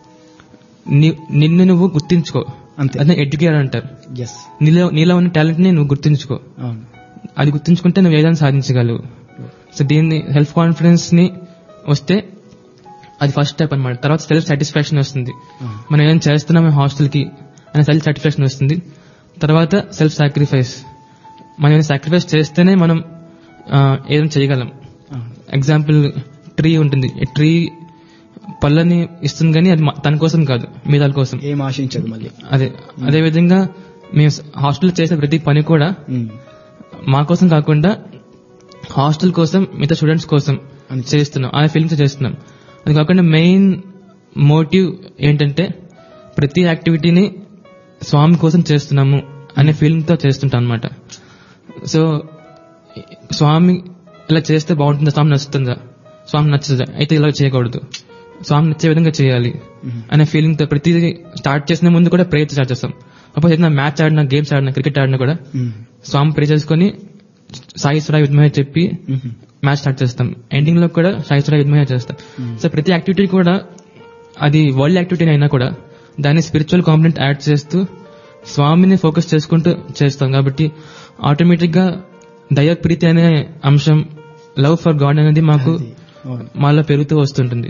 ని- నిన్ను నువ్వు గుర్తించుకో
అంతే
అదే ఎడ్యుకేటర్ అంటారు
ఎస్
నీలో నీలో ఉన్న టాలెంట్ ని నువ్వు గుర్తించుకో
అవును
అది గుర్తుంచుకుంటే నువ్వు ఏదైనా సాధించగలవు సో దీన్ని సెల్ఫ్ కాన్ఫిడెన్స్ ని వస్తే అది ఫస్ట్ స్టెప్ అన్నమాట తర్వాత సెల్ఫ్ సాటిస్ఫాక్షన్ వస్తుంది
ఆ.
మనం ఏం చేస్తున్నాం హాస్టల్ కి అనే సెల్ఫ్ సాటిస్ఫాక్షన్ వస్తుంది తర్వాత సెల్ఫ్ సాక్రిఫైస్ మనం ఏమైనా సాక్రిఫైస్ చేస్తేనే మనం ఆ, ఏదైనా చేయగలం
ఆ.
ఎగ్జాంపుల్ ట్రీ ఉంటుంది ఈ ట్రీ పళ్ళని ఇస్తుంది కానీ అది మ- తన కోసం కాదు మిగతాల కోసం
ఏం ఆశించదు మళ్ళీ
అదే అదే విధంగా మేము హాస్టల్ చేసే ప్రతి పని కూడా
ఉమ్.
మా కోసం కాకుండా హాస్టల్ కోసం మిగతా స్టూడెంట్స్ కోసం
అని
చేస్తున్నాం ఆ ఫీలింగ్స్ చేస్తున్నాం అది కాకుండా మెయిన్ మోటివ్ ఏంటంటే ప్రతి యాక్టివిటీని స్వామి కోసం చేస్తున్నాము అనే ఫీలింగ్ తో చేస్తుంటాం అనమాట సో స్వామి ఇలా చేస్తే బాగుంటుందా స్వామి నచ్చుతుందా స్వామి నచ్చుతుందా అయితే ఇలా చేయకూడదు స్వామి నచ్చే విధంగా చేయాలి
ఉమ్.
అనే ఫీలింగ్ తో ప్రతిదీ స్టార్ట్ చేసిన ముందు కూడా ప్రేయర్ స్టార్ట్ చేస్తాం అప్పుడు ఏదైనా మ్యాచ్ ఆడినా గేమ్స్ ఆడినా క్రికెట్ ఆడినా కూడా
ఉమ్.
స్వామి ప్రే చేసుకొని సాయిశ్వర యుద్ధమే చెప్పి
ఉమ్.
మ్యాచ్ స్టార్ట్ చేస్తాం ఎండింగ్ లో కూడా సాయిశ్వర యుద్ధమే చేస్తాం సో ప్రతి యాక్టివిటీ కూడా అది వరల్డ్ యాక్టివిటీ అయినా కూడా దాన్ని స్పిరిచువల్ కాంపనెంట్ యాడ్ చేస్తూ స్వామిని ఫోకస్ చేసుకుంటూ చేస్తాం కాబట్టి ఆటోమేటిక్ గా దయ ప్రీతి అనే అంశం లవ్ ఫర్ గాడ్ అనేది మాకు
అది. అవును.
మాలో పెరుగుతూ వస్తుంటుంది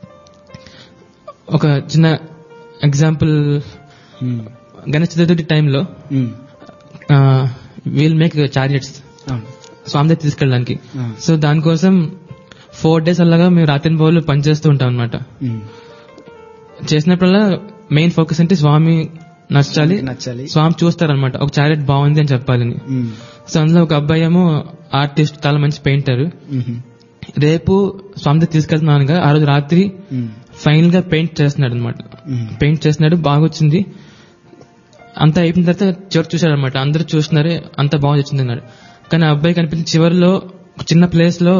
ఒక చిన్న ఎగ్జాంపుల్
ఉమ్.
గణేష్ చతుర్థి టైంలో
ఉమ్.
వీల్ మేక్ చారియట్స్
అవును.
స్వామి దగ్గర తీసుకెళ్ళడానికి
ఆ.
సో దానికోసం ఫోర్ డేస్ అలాగా మేము రాత్రి బౌలు పనిచేస్తూ ఉంటాం అనమాట
ఉమ్.
చేసినప్పుడల్లా మెయిన్ ఫోకస్ అంటే స్వామి నచ్చాలి
నచ్చాలి
స్వామి చూస్తారనమాట ఒక చారెట్ బాగుంది అని చెప్పాలని
ఉమ్.
సో అందులో ఒక అబ్బాయి ఏమో ఆర్టిస్ట్ చాలా మంచి పెయింటర్
ఉమ్.
రేపు స్వామి దగ్గర తీసుకెళ్తున్నానుగా ఆ రోజు రాత్రి
ఉమ్.
ఫైనల్ గా పెయింట్ చేస్తున్నాడు అనమాట
ఉమ్.
పెయింట్ చేస్తున్నాడు బాగా వచ్చింది అంతా అయిపోయిన తర్వాత చివరి చూశాడు అనమాట అందరూ చూస్తున్నారే అంత బాగా వచ్చింది అన్నాడు కానీ ఆ అబ్బాయి కనిపించిన చివరిలో ఒక చిన్న ప్లేస్ లో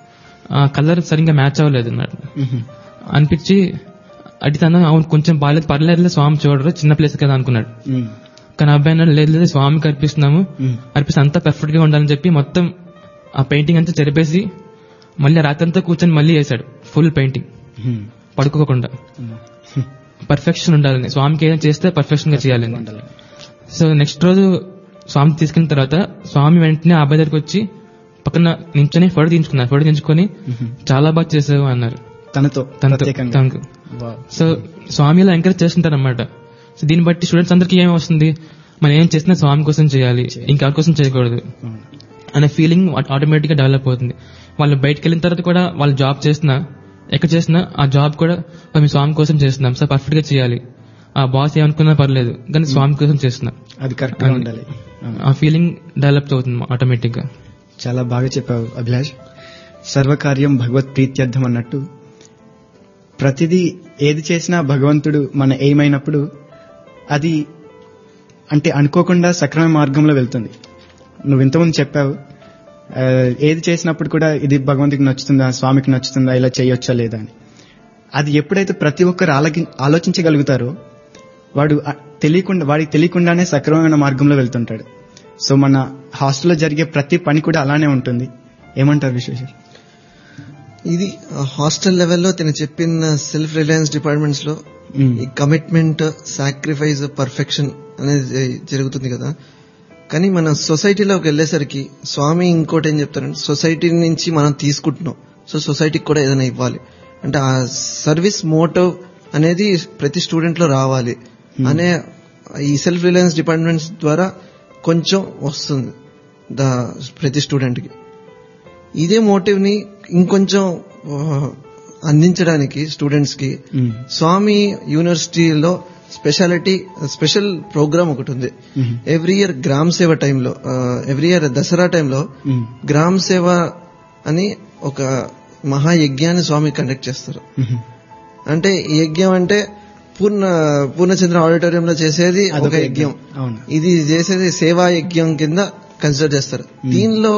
కలర్ సరిగ్గా మ్యాచ్ అవ్వలేదు అన్నాడు
ఉమ్.
అనిపించి అడిగితే అవును కొంచెం బాగాలేదు పర్లేదు స్వామి చూడరు చిన్న ప్లేస్ కదా అనుకున్నాడు
ఉమ్.
కానీ ఆ అబ్బాయి అన్నాడు లేదు లేదు స్వామికి అర్పిస్తున్నాము
ఉమ్.
అర్పిస్తే అంతా పర్ఫెక్ట్ గా ఉండాలని చెప్పి మొత్తం ఆ పెయింటింగ్ అంతా చెరిపేసి మళ్ళీ రాత్రి అంతా కూర్చొని మళ్ళీ వేశాడు ఫుల్ పెయింటింగ్
ఉమ్.
పడుకోకుండా
ఉమ్.
పర్ఫెక్షన్ ఉండాలని స్వామికి ఏదైనా చేస్తే పర్ఫెక్షన్ గా చేయాలని
ఉండాలి.
సో నెక్స్ట్ రోజు స్వామి తీసుకున్న తర్వాత స్వామి వెంటనే ఆ అబ్బాయి దగ్గరికి వచ్చి పక్కన నించొని ఫోటో తీయించుకున్నారు ఫోటో తీయించుకొని
ఉమ్.
చాలా బాగా చేసావు అన్నారు
తనతో
తనతో
ప్రత్యేకంగా
తనకు
వావ్.
సో స్వామి ఇలా ఎంకరేజ్ చేస్తుంటారు అనమాట సో దీన్ని బట్టి స్టూడెంట్స్ అందరికీ ఏం వస్తుంది మనం ఏం చేసినా స్వామి కోసం చేయాలి ఇంకెవరి కోసం చేయకూడదు
అవును.
అనే ఫీలింగ్ ఆటోమేటిక్ గా డెవలప్ అవుతుంది వాళ్ళు బయటకు వెళ్ళిన తర్వాత కూడా వాళ్ళు జాబ్ చేసినా ఎక్కడ చేసినా ఆ జాబ్ కూడా మేము స్వామి కోసం చేస్తున్నాం సో పర్ఫెక్ట్ గా చేయాలి ఆ బాస్ ఏమనుకున్నా పర్లేదు కానీ స్వామి కోసం చేస్తున్నాం
అది కరెక్ట్ గా ఉండాలి అవును.
ఆ ఫీలింగ్ డెవలప్ అవుతుంది ఆటోమేటిక్ గా
చాలా బాగా చెప్పావు అభిలాష్ సర్వకార్యం భగవత్ ప్రీత్యర్థం అన్నట్టు ప్రతిదీ ఏది చేసినా భగవంతుడు మన ఏమైనప్పుడు అది అంటే అనుకోకుండా సక్రమ మార్గంలో వెళ్తుంది నువ్వు ఇంతకుముందు చెప్పావు ఆ, ఏది చేసినప్పుడు కూడా ఇది భగవంతుడికి నచ్చుతుందా స్వామికి నచ్చుతుందా ఇలా చేయొచ్చా లేదా అని అది ఎప్పుడైతే ప్రతి ఒక్కరు ఆలకి ఆలోచించగలుగుతారో వాడు ఆ- తెలియకుండా వాడికి తెలియకుండానే సక్రమమైన మార్గంలో వెళ్తుంటాడు సో మన హాస్టల్లో జరిగే ప్రతి పని కూడా అలానే ఉంటుంది ఏమంటారు విశ్వేశ్వర్
ఇది హాస్టల్ లెవెల్లో తను చెప్పిన సెల్ఫ్ రిలయన్స్ డిపార్ట్మెంట్స్ లో
మ్మ్.
ఈ కమిట్మెంట్ సాక్రిఫైస్ పర్ఫెక్షన్ అనేది జ- జరుగుతుంది కదా కానీ మన సొసైటీలోకి వెళ్ళేసరికి స్వామి ఇంకోటి ఏం చెప్తారంటే సొసైటీ నుంచి మనం తీసుకుంటున్నాం సో సొసైటీకి కూడా ఏదైనా ఇవ్వాలి అంటే ఆ సర్వీస్ మోటివ్ అనేది ప్రతి స్టూడెంట్ లో రావాలి అనే ఈ సెల్ఫ్ రిలయన్స్ డిపార్ట్మెంట్స్ ద్వారా కొంచెం వస్తుంది ద ప్రతి స్టూడెంట్ కి ఇదే మోటివ్ ని ఇంకొంచెం ఆ, అందించడానికి స్టూడెంట్స్ కి
మ్మ్.
స్వామి యూనివర్సిటీలో స్పెషాలిటీ స్పెషల్ ప్రోగ్రామ్ ఒకటి ఉంది
మ్మ్.
ఎవ్రీ ఇయర్ గ్రామ్ సేవ టైంలో ఎవ్రీ ఇయర్ దసరా టైంలో
మ్మ్.
గ్రామ్ సేవ అని ఒక మహాయజ్ఞాన్ని స్వామి కండక్ట్ చేస్తారు
మ్మ్.
అంటే ఈ యజ్ఞం అంటే పూర్ణ పూర్ణచంద్ర ఆడిటోరియంలో చేసేది
అదొక
ఒక యజ్ఞం
అవును
ఇది చేసేది సేవా యజ్ఞం కింద కన్సిడర్ చేస్తారు దీనిలో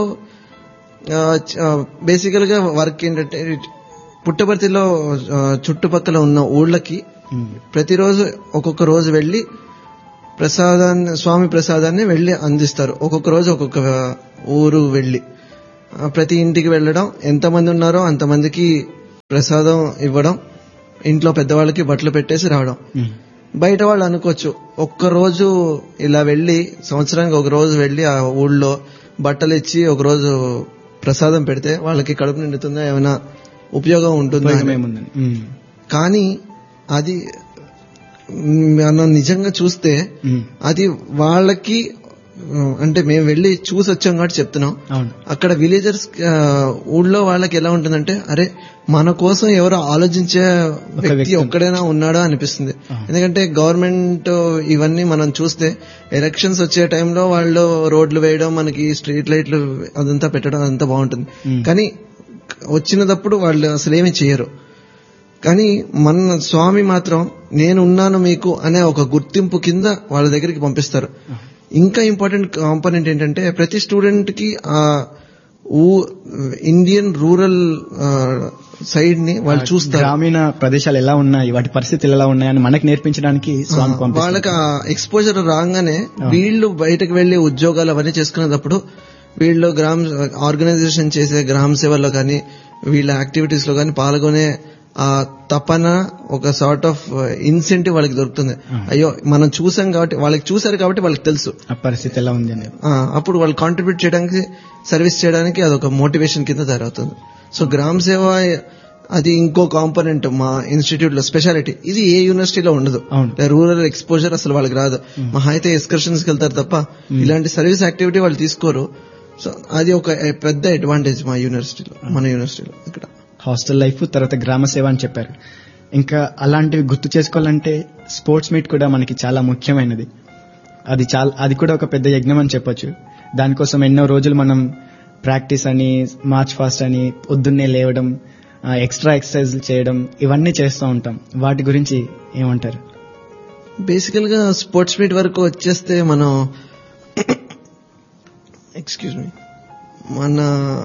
బేసికల్ గా వర్క్ ఏంటంటే పుట్టపర్తిలో ఆ, చుట్టుపక్కల ఉన్న ఊళ్ళకి
మ్మ్.
ప్రతిరోజు ఒక్కొక్క రోజు వెళ్లి ప్రసాదాన్ని స్వామి ప్రసాదాన్ని వెళ్లి అందిస్తారు ఒక్కొక్క రోజు ఒక్కొక్క ఊరు వెళ్లి ఆ, ప్రతి ఇంటికి వెళ్ళడం ఎంతమంది ఉన్నారో అంతమందికి ప్రసాదం ఇవ్వడం ఇంట్లో పెద్దవాళ్ళకి బట్టలు పెట్టేసి రావడం
మ్మ్.
బయట వాళ్ళు అనుకోవచ్చు ఒక్క రోజు ఇలా వెళ్లి సంవత్సరానికి ఒక రోజు వెళ్లి ఆ ఊళ్ళో బట్టలు ఇచ్చి ఒక రోజు ప్రసాదం పెడితే వాళ్ళకి కడుపు నిండుతుందా ఏమైనా ఉపయోగం ఉంటుందా
ఉపయోగం
అని.
ఏముందని ఉమ్,
కానీ అది మ్, మనం నిజంగా చూస్తే
ఉమ్,
అది వాళ్ళకి ఆ, అంటే మేము వెళ్ళి చూసి వచ్చాం కాబట్టి చెప్తున్నాం
అవును
అక్కడ విలేజర్స్ ఊళ్ళో వాళ్ళకి ఎలా ఉంటుందంటే అరే మన కోసం ఎవరో ఆలోచించే వ్యక్తి
వ్యక్తి.
ఒక్కడైనా ఉన్నాడో అనిపిస్తుంది ఎందుకంటే గవర్నమెంట్ ఇవన్నీ మనం చూస్తే ఎలక్షన్స్ వచ్చే టైంలో వాళ్ళు రోడ్లు వేయడం మనకి స్ట్రీట్ లైట్లు అదంతా పెట్టడం అదంతా బాగుంటుంది
Hmm.
కానీ వచ్చినప్పుడు వాళ్ళు అసలు ఏమీ చేయరు కానీ మన స్వామి మాత్రం నేను ఉన్నాను మీకు అనే ఒక గుర్తింపు కింద వాళ్ళ దగ్గరికి పంపిస్తారు ఇంకా ఇంపార్టెంట్ కాంపోనెంట్ ఏంటంటే ప్రతి స్టూడెంట్ కి ఆ ఊ ఇండియన్ రూరల్ సైడ్ ని వాళ్ళు చూస్తారు
గ్రామీణ ప్రదేశాలు ఎలా ఉన్నాయి వాటి పరిస్థితులు ఎలా ఉన్నాయని మనకి నేర్పించడానికి స్వామి పంపిస్తారు
వాళ్ళకి ఆ ఎక్స్పోజర్ రాగానే వీళ్ళు బయటకు వెళ్లి ఉద్యోగాలు అవన్నీ చేసుకునేటప్పుడు వీళ్ళు గ్రామ ఆర్గనైజేషన్ చేసే గ్రామ సేవల్లో కానీ వీళ్ళ యాక్టివిటీస్ లో కానీ పాల్గొనే ఆ తపన ఒక సార్ట్ ఆఫ్ ఇన్సెంటివ్ వాళ్ళకి దొరుకుతుంది అయ్యో మనం చూసాం కాబట్టి వాళ్ళకి చూసారు కాబట్టి వాళ్ళకి తెలుసు
ఆ పరిస్థితి ఎలా ఉంది అనేది
ఆ, అప్పుడు వాళ్ళు కాంట్రిబ్యూట్ చేయడానికి సర్వీస్ చేయడానికి అదొక మోటివేషన్ కింద తయారవుతుంది సో గ్రామ సేవ అది ఇంకో కాంపోనెంట్ మా ఇన్స్టిట్యూట్ లో స్పెషాలిటీ ఇది ఏ యూనివర్సిటీలో ఉండదు
అవును.
రూరల్ ఎక్స్పోజర్ అసలు వాళ్ళకి రాదు మహా అయితే ఎక్స్కర్షన్స్ కి వెళ్తారు తప్ప ఇలాంటి సర్వీస్ యాక్టివిటీ వాళ్ళు తీసుకోరు సో అది ఒక పెద్ద అడ్వాంటేజ్ మా యూనివర్సిటీలో మన యూనివర్సిటీలో ఇక్కడ
హాస్టల్ లైఫ్ తర్వాత గ్రామ సేవ అని చెప్పారు ఇంకా అలాంటివి గుర్తు చేసుకోవాలంటే స్పోర్ట్స్ మీట్ కూడా మనకి చాలా ముఖ్యమైనది అది చాలా అది కూడా ఒక పెద్ద యజ్ఞం అని చెప్పొచ్చు దానికోసం ఎన్నో రోజులు మనం ప్రాక్టీస్ అని మార్చ్ ఫాస్ట్ అని పొద్దున్నే లేవడం ఎక్స్ట్రా ఎక్సర్సైజ్ చేయడం ఇవన్నీ చేస్తూ ఉంటాం వాటి గురించి ఏమంటారు
బేసికల్ గా స్పోర్ట్స్ మీట్ వరకు వచ్చేస్తే మనం ఎక్స్క్యూజ్ మీ మన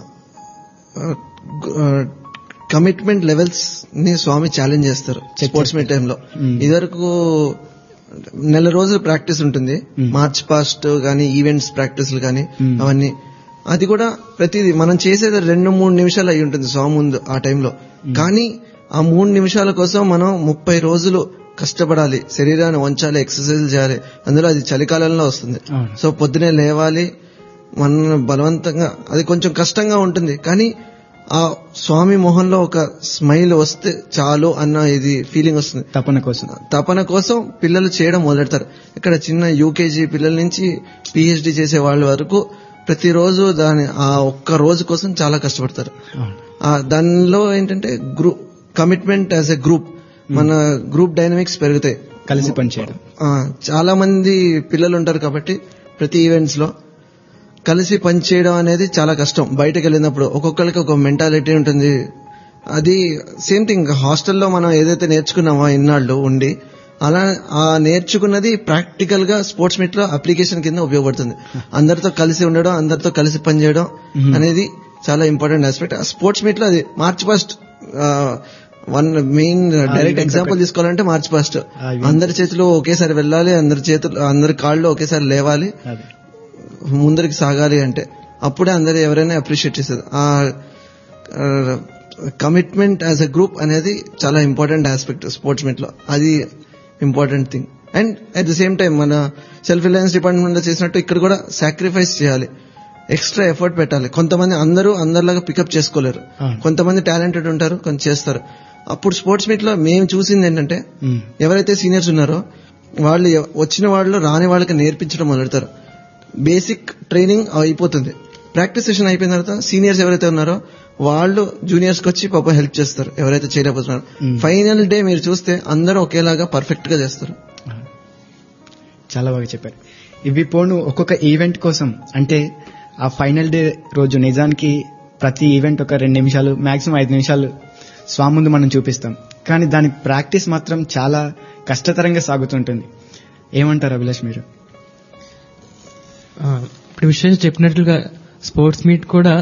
కమిట్మెంట్ లెవెల్స్ ని స్వామి ఛాలెంజ్ చేస్తారు స్పోర్ట్స్ మీట్ టైంలో
Hmm.
ఇదివరకు నెల రోజులు ప్రాక్టీస్ ఉంటుంది
Hmm.
మార్చ్ పాస్ట్ గానీ ఈవెంట్స్ ప్రాక్టీస్లు కానీ
Hmm.
అవన్నీ అది కూడా ప్రతిదీ మనం చేసేది రెండు మూడు నిమిషాలు అయి ఉంటుంది స్వామి ముందు ఆ టైంలో కానీ ఆ మూడు నిమిషాల కోసం మనం ముప్పై రోజులు కష్టపడాలి శరీరాన్ని వంచాలి ఎక్సర్సైజ్ చేయాలి అందులో అది చలికాలంలో వస్తుంది
అవును.
సో పొద్దునే లేవాలి మన బలవంతంగా అది కొంచెం కష్టంగా ఉంటుంది కానీ ఆ స్వామి మొహంలో ఒక స్మైల్ వస్తే చాలు అన్న ఇది ఫీలింగ్ వస్తుంది
తపన కోసం
తపన కోసం పిల్లలు చేయడం మొదలెడతారు ఇక్కడ చిన్న యూకేజీ పిల్లల నుంచి పిహెచ్డి చేసే వాళ్ళ వరకు ప్రతిరోజు దాని ఆ ఒక్క రోజు కోసం చాలా కష్టపడతారు
అవును.
ఆ దానిలో ఏంటంటే group commitment as a group మన గ్రూప్ డైనమిక్స్ పెరుగుతాయి
కలిసి పనిచేయడం
ఆ, చాలా మంది పిల్లలు ఉంటారు కాబట్టి ప్రతి ఈవెంట్స్ లో కలిసి పనిచేయడం అనేది చాలా కష్టం బయటకు వెళ్ళినప్పుడు ఒక్కొక్కరికి ఒక మెంటాలిటీ ఉంటుంది అది సేమ్ థింగ్ హాస్టల్లో మనం ఏదైతే నేర్చుకున్నామో ఇన్నాళ్ళు ఉండి అలా ఆ నేర్చుకున్నది ప్రాక్టికల్ గా స్పోర్ట్స్ మీట్ లో అప్లికేషన్ కింద ఉపయోగపడుతుంది అందరితో కలిసి ఉండడం అందరితో కలిసి పనిచేయడం అనేది చాలా ఇంపార్టెంట్ ఆస్పెక్ట్ ఆ స్పోర్ట్స్ మీట్ లో అది march first one main direct
event
example తీసుకోవాలంటే మార్చ్ ఫస్ట్
ఆ event.
అందరి చేతిలో ఒకేసారి వెళ్ళాలి అందరి చేతులు అందరి కాళ్ళు ఒకేసారి లేవాలి
అది
ముందరికి సాగాలి అంటే అప్పుడే అందరు ఎవరైనా అప్రిషియేట్ చేసేది ఆ కమిట్మెంట్ యాజ్ ఎ గ్రూప్ అనేది చాలా ఇంపార్టెంట్ ఆస్పెక్ట్ స్పోర్ట్స్ మీట్ లో అది important thing and at the same time మన సెల్ఫ్ రిలయన్స్ డిపార్ట్మెంట్ లో చేసినట్టు ఇక్కడ కూడా సాక్రిఫైస్ చేయాలి ఎక్స్ట్రా ఎఫర్ట్ పెట్టాలి కొంతమంది అందరూ అందరిలాగా పికప్ చేసుకోలేరు
అవును.
కొంతమంది టాలెంటెడ్ ఉంటారు కొంత చేస్తారు అప్పుడు స్పోర్ట్స్ మీట్ లో మేము చూసింది ఏంటంటే
ఉమ్.
ఎవరైతే సీనియర్స్ ఉన్నారో వాళ్ళు ఎవ- వచ్చిన వాళ్ళు రాని వాళ్ళకి నేర్పించడం మొదలెడతారు బేసిక్ ట్రైనింగ్ అయిపోతుంది ప్రాక్టీస్ సెషన్ అయిపోయిన తర్వాత సీనియర్స్ ఎవరైతే ఉన్నారో వాళ్ళు జూనియర్స్ కి వచ్చి పాప హెల్ప్ చేస్తారు ఎవరైతే చేయలేకపోతున్నారు
Hmm.
ఫైనల్ డే మీరు చూస్తే అందరూ ఒకేలాగా పర్ఫెక్ట్ గా చేస్తారు
చాలా బాగా చెప్పారు ఇవి పోను ఒక్కొక్క ఈవెంట్ కోసం అంటే ఆ ఫైనల్ డే రోజు నిజానికి ప్రతి ఈవెంట్ ఒక రెండు నిమిషాలు మాక్సిమం ఐదు నిమిషాలు స్వామి ముందు మనం చూపిస్తాం కానీ దాని ప్రాక్టీస్ మాత్రం చాలా కష్టతరంగా సాగుతుంటుంది ఏమంటారు అభిలాష్ మీరు
ఆ, ఇప్పుడు విషయం చెప్పినట్లుగా స్పోర్ట్స్ మీట్ కూడా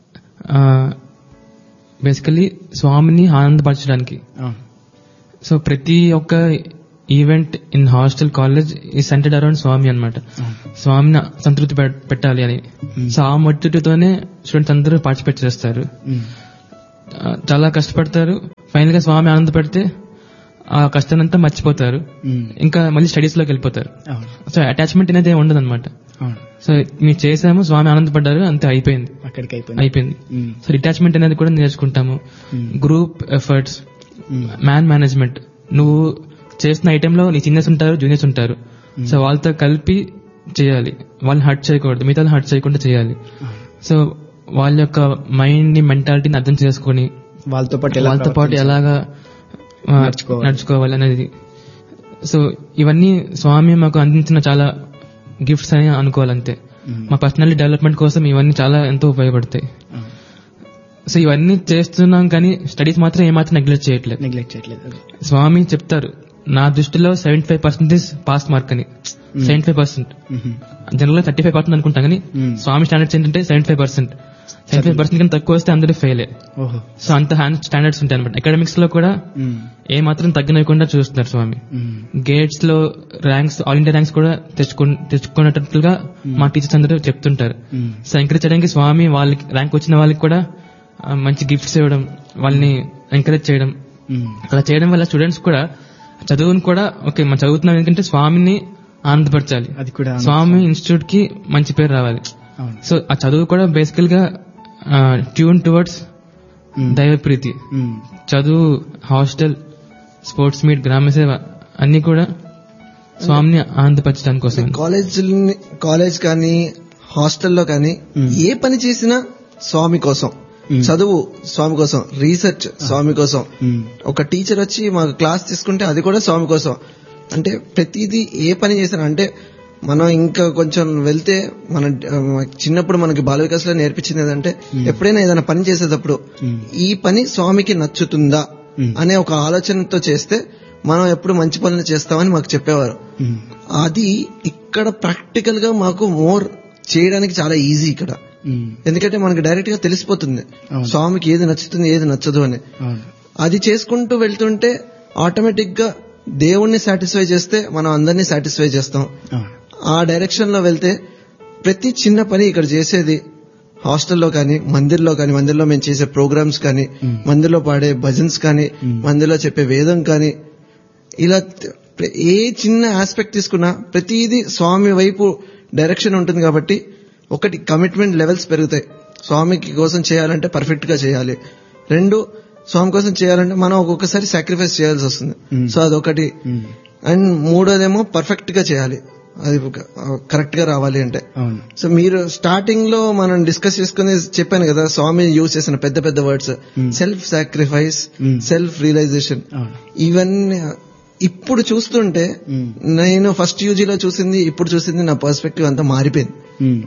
బేసికలీ స్వామిని ఆనందపరచడానికి
అవును.
సో ప్రతి ఒక్క ఈవెంట్ ఇన్ హాస్టల్ కాలేజ్ ఈ సెంటర్డ్ అరౌండ్ స్వామి అన్నమాట
అవును.
స్వామిని సంతృప్తి పెట్- పెట్టాలి అని సో ఆ మొత్తుతోనే స్టూడెంట్స్ అందరూ పార్టిసిపేట్ చేస్తారు
ఉమ్.
ఆ, చాలా కష్టపడతారు ఫైనల్ గా స్వామి ఆనంద పెడితే ఆ కష్టాన్నంతా మర్చిపోతారు
ఉమ్.
ఇంకా మళ్ళీ స్టడీస్ లోకి వెళ్ళిపోతారు
అవును
సో అటాచ్మెంట్ అనేది ఉండదు అనమాట
అవును
సో మీరు చేసాము స్వామి ఆనందపడ్డారు అంతే అయిపోయింది
అక్కడికి అయిపోయింది
అయిపోయింది
మ్మ్.
సో డిటాచ్మెంట్ అనేది కూడా నేర్చుకుంటాము
మ్మ్.
గ్రూప్ ఎఫర్ట్స్
మ్మ్.
మ్యాన్ మేనేజ్మెంట్ నువ్వు చేస్తున్న ఐటెంలో నీ సీనియర్స్ ఉంటారు జూనియర్స్ ఉంటారు సో వాళ్ళతో కలిపి చేయాలి వాళ్ళని హర్ట్ చేయకూడదు మిగతా హర్ట్ చేయకుండా చేయాలి సో వాళ్ళ యొక్క మైండ్ ని మెంటాలిటీని అర్థం చేసుకొని
వాళ్ళతో పాటు ఎలా
వాళ్ళతో పాటు
ప్రవర్తించాలి?
ఎలాగా ఆ,
నడుచుకోవాలి.
నడుచుకోవాలి అనేది సో ఇవన్నీ స్వామి మాకు అందించిన చాలా గిఫ్ట్స్ అని అనుకోవాలంతే
మ్మ్.
మా పర్సనాలిటీ డెవలప్మెంట్ కోసం ఇవన్నీ చాలా ఎంతో ఉపయోగపడతాయి
ఆ.
సో ఇవన్నీ చేస్తున్నాం కానీ స్టడీస్ మాత్రం ఏమాత్రం నెగ్లెక్ట్ చేయట్లేదు
నెగ్లెక్ట్ చేయట్లేదు
స్వామి చెప్తారు నా దృష్టిలో seventy five percentage pass mark అని సెవెంటీ ఫైవ్ పర్సెంట్
మ్మ్.
జనరల్ గా థర్టీ ఫైవ్ పర్సెంట్ అనుకుంటాం కానీ
మ్మ్.
స్వామి స్టాండర్డ్స్ ఏంటంటే seventy five percent seventy five percent కన్నా తక్కువ వస్తే అందరూ ఫెయిల్
ఓహో
సో అంత హ్యాండ్ స్టాండర్డ్స్ ఉంటాయి అనమాట అకాడమిక్స్ లో కూడా
మ్మ్.
ఏ మాత్రం తగ్గనివ్వకుండా చూస్తున్నారు స్వామి
మ్మ్.
గేట్స్ లో ర్యాంక్స్ ఆల్ ఇండియా ర్యాంక్స్ కూడా తెచ్చుకు తెచ్చుకునేటట్లుగా మా టీచర్స్ అందరూ చెప్తుంటారు
మ్మ్.
సో ఎంకరేజ్ చేయడానికి స్వామి వాళ్ళకి ర్యాంక్ వచ్చిన వాళ్ళకి కూడా ఆ, మంచి గిఫ్ట్స్ ఇవ్వడం వాళ్ళని ఎంకరేజ్ చేయడం
మ్మ్.
అలా చేయడం వల్ల స్టూడెంట్స్ కూడా చదువును కూడా ఓకే మనం చదువుతున్నాం ఎందుకంటే స్వామిని ఆనందపరచాలి
అది కూడా
స్వామి ఇన్స్టిట్యూట్ కి మంచి పేరు రావాలి
అవును
సో ఆ చదువు కూడా బేసికల్ గా ట్యూన్ టువర్డ్స్
మ్మ్.
దైవ ప్రీతి
మ్మ్.
చదువు హాస్టల్ స్పోర్ట్స్ మీట్ గ్రామ సేవ అన్ని కూడా స్వామిని ఆనందపరచడానికి కోసం
కాలేజ్ కాలేజ్ కానీ హాస్టల్లో కానీ
మ్మ్.
ఏ పని చేసినా స్వామి కోసం
మ్మ్.
చదువు స్వామి కోసం రీసెర్చ్ స్వామి కోసం
మ్మ్.
ఒక టీచర్ వచ్చి మాకు క్లాస్ తీసుకుంటే అది కూడా స్వామి కోసం అంటే ప్రతిదీ ఏ పని చేసినా అంటే మనం ఇంకా కొంచెం వెళ్తే మన ఆ, చిన్నప్పుడు మనకి బాల వికాసంలో నేర్పించింది ఏంటంటే ఎప్పుడైనా ఏదైనా పని చేసేటప్పుడు
మ్మ్.
ఈ పని స్వామికి నచ్చుతుందా
మ్మ్.
అనే ఒక ఆలోచనతో చేస్తే మనం ఎప్పుడు మంచి పనులు చేస్తామని మాకు చెప్పేవారు
మ్మ్.
అది ఇక్కడ ప్రాక్టికల్ గా మాకు మోర్ చేయడానికి చాలా ఈజీ ఇక్కడ
మ్మ్.
ఎందుకంటే మనకి డైరెక్ట్ గా తెలిసిపోతుంది
అవును.
స్వామికి ఏది నచ్చుతుంది ఏది నచ్చదు అని
అవును
అది చేసుకుంటూ వెళ్తుంటే ఆటోమేటిక్ గా దేవుణ్ణి సాటిస్ఫై చేస్తే మనం అందరినీ సాటిస్ఫై చేస్తాం
అవును
ఆ డైరెక్షన్ లో వెళ్తే ప్రతి చిన్న పని ఇక్కడ చేసేది హాస్టల్లో కానీ మందిర్లో కానీ మందిర్లో మేము చేసే ప్రోగ్రామ్స్ కానీ
Hmm.
మందిర్లో పాడే భజన్స్ కానీ
Hmm.
మందిర్లో చెప్పే వేదం కానీ ఇలా త- ప్ర- ఏ చిన్న ఆస్పెక్ట్ తీసుకున్నా ప్రతిదీ స్వామి వైపు డైరెక్షన్ ఉంటుంది కాబట్టి ఒకటి కమిట్మెంట్ లెవెల్స్ పెరుగుతాయి స్వామికి కోసం చేయాలంటే పర్ఫెక్ట్ గా చేయాలి రెండు స్వామి కోసం చేయాలంటే మనం ఒక్కొక్కసారి సాక్రిఫైస్ చేయాల్సి వస్తుంది
Hmm.
సో అదొకటి
మ్మ్.
అండ్ మూడోదేమో పర్ఫెక్ట్ గా చేయాలి అది కరెక్ట్ గా రావాలి అంటే
అవును
సో మీరు స్టార్టింగ్ లో మనం డిస్కస్ చేసుకుని చెప్పాను కదా స్వామి యూజ్ చేసిన పెద్ద పెద్ద words
Hmm.
Self sacrifice
Hmm.
Self realisation
అవును
ఇవన్నీ ఇప్పుడు చూస్తుంటే
Hmm.
నేను ఫస్ట్ యూజీలో చూసింది ఇప్పుడు చూసింది నా పర్స్పెక్టివ్ అంతా మారిపోయింది
మ్మ్.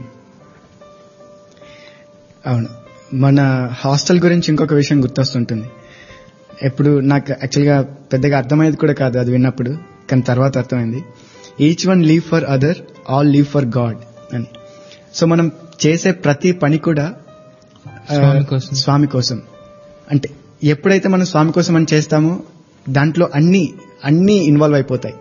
అవును మన హాస్టల్ గురించి ఇంకొక విషయం గుర్తొస్తుంటుంది ఎప్పుడు నాకు యాక్చువల్గా పెద్దగా అర్థమయ్యేది కూడా కాదు అది విన్నప్పుడు కానీ తర్వాత అర్థమైంది each one live for other all live for God అని సో మనం చేసే ప్రతి పని కూడా ఆ,
స్వామి కోసం.
స్వామి కోసం అంటే ఎప్పుడైతే మనం స్వామి కోసం అని చేస్తామో దాంట్లో అన్ని అన్ని ఇన్వాల్వ్ అయిపోతాయి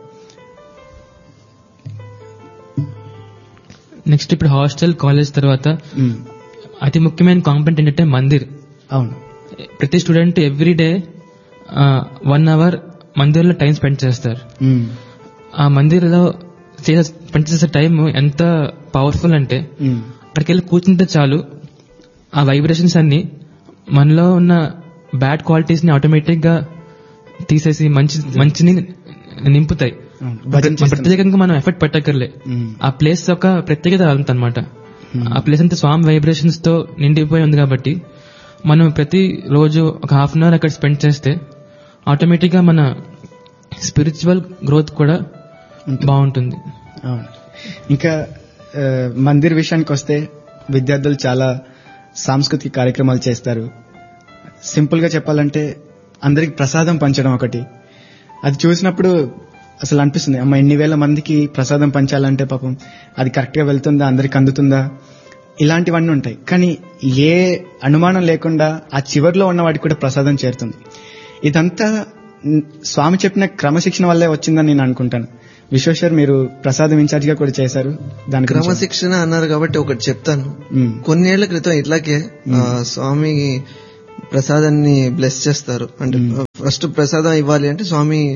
నెక్స్ట్ ఇప్పుడు హాస్టల్ కాలేజ్ తర్వాత
మ్మ్.
అతి ముఖ్యమైన కాంపెంట్ ఏంటంటే మందిర్
అవును
ప్రతి student every day one hour మందిర్లో టైం స్పెండ్ చేస్తారు
మ్మ్.
ఆ మందిర్లో చేసే స్పెండ్ చేసే టైం ఎంత పవర్ఫుల్ అంటే
మ్మ్.
అక్కడికి వెళ్ళి కూర్చుంటే చాలు ఆ వైబ్రేషన్స్ అన్ని మనలో ఉన్న బ్యాడ్ క్వాలిటీస్ ని ఆటోమేటిక్ గా తీసేసి మంచి మంచిని నింపుతాయి
అవును. భజన చేస్తాం.
ప్రత్యేకంగా మనం ఎఫెక్ట్ పెట్టక్కర్లే
మ్మ్.
ఆ ప్లేస్ ఒక ప్రత్యేకత అనమాట ఆ ప్లేస్ అంతా స్వామి వైబ్రేషన్స్ తో నిండిపోయి ఉంది కాబట్టి మనం ప్రతి రోజు ఒక హాఫ్ అన్ అవర్ అక్కడ స్పెండ్ చేస్తే ఆటోమేటిక్ గా మన స్పిరిచువల్ గ్రోత్ కూడా బాగుంటుంది
అవును ఇంకా ఆ, మందిర్ విషయానికి వస్తే విద్యార్థులు చాలా సాంస్కృతిక కార్యక్రమాలు చేస్తారు సింపుల్ గా చెప్పాలంటే అందరికి ప్రసాదం పంచడం ఒకటి అది చూసినప్పుడు అసలు అనిపిస్తుంది అమ్మ ఎన్ని వేల మందికి ప్రసాదం పంచాలంటే పాపం అది కరెక్ట్ గా వెళ్తుందా అందరికి అందుతుందా ఇలాంటివన్నీ ఉంటాయి కానీ ఏ అనుమానం లేకుండా ఆ చివర్లో ఉన్న వాడికి కూడా ప్రసాదం చేరుతుంది ఇదంతా న్- స్వామి చెప్పిన క్రమశిక్షణ వల్లే వచ్చిందని నేను అనుకుంటాను విశ్వేశ్వర్ మీరు ప్రసాదం ఇన్ఛార్జ్ గా కూడా చేశారు దాని గురించి-
క్రమశిక్షణ అన్నారు కాబట్టి ఒకటి చెప్తాను
మ్మ్.
కొన్నేళ్ల క్రితం ఇట్లాగే ఆ, స్వామి ప్రసాదాన్ని బ్లెస్ చేస్తారు అంటే ఫస్ట్ ప్రసాదం ఇవ్వాలి అంటే స్వామి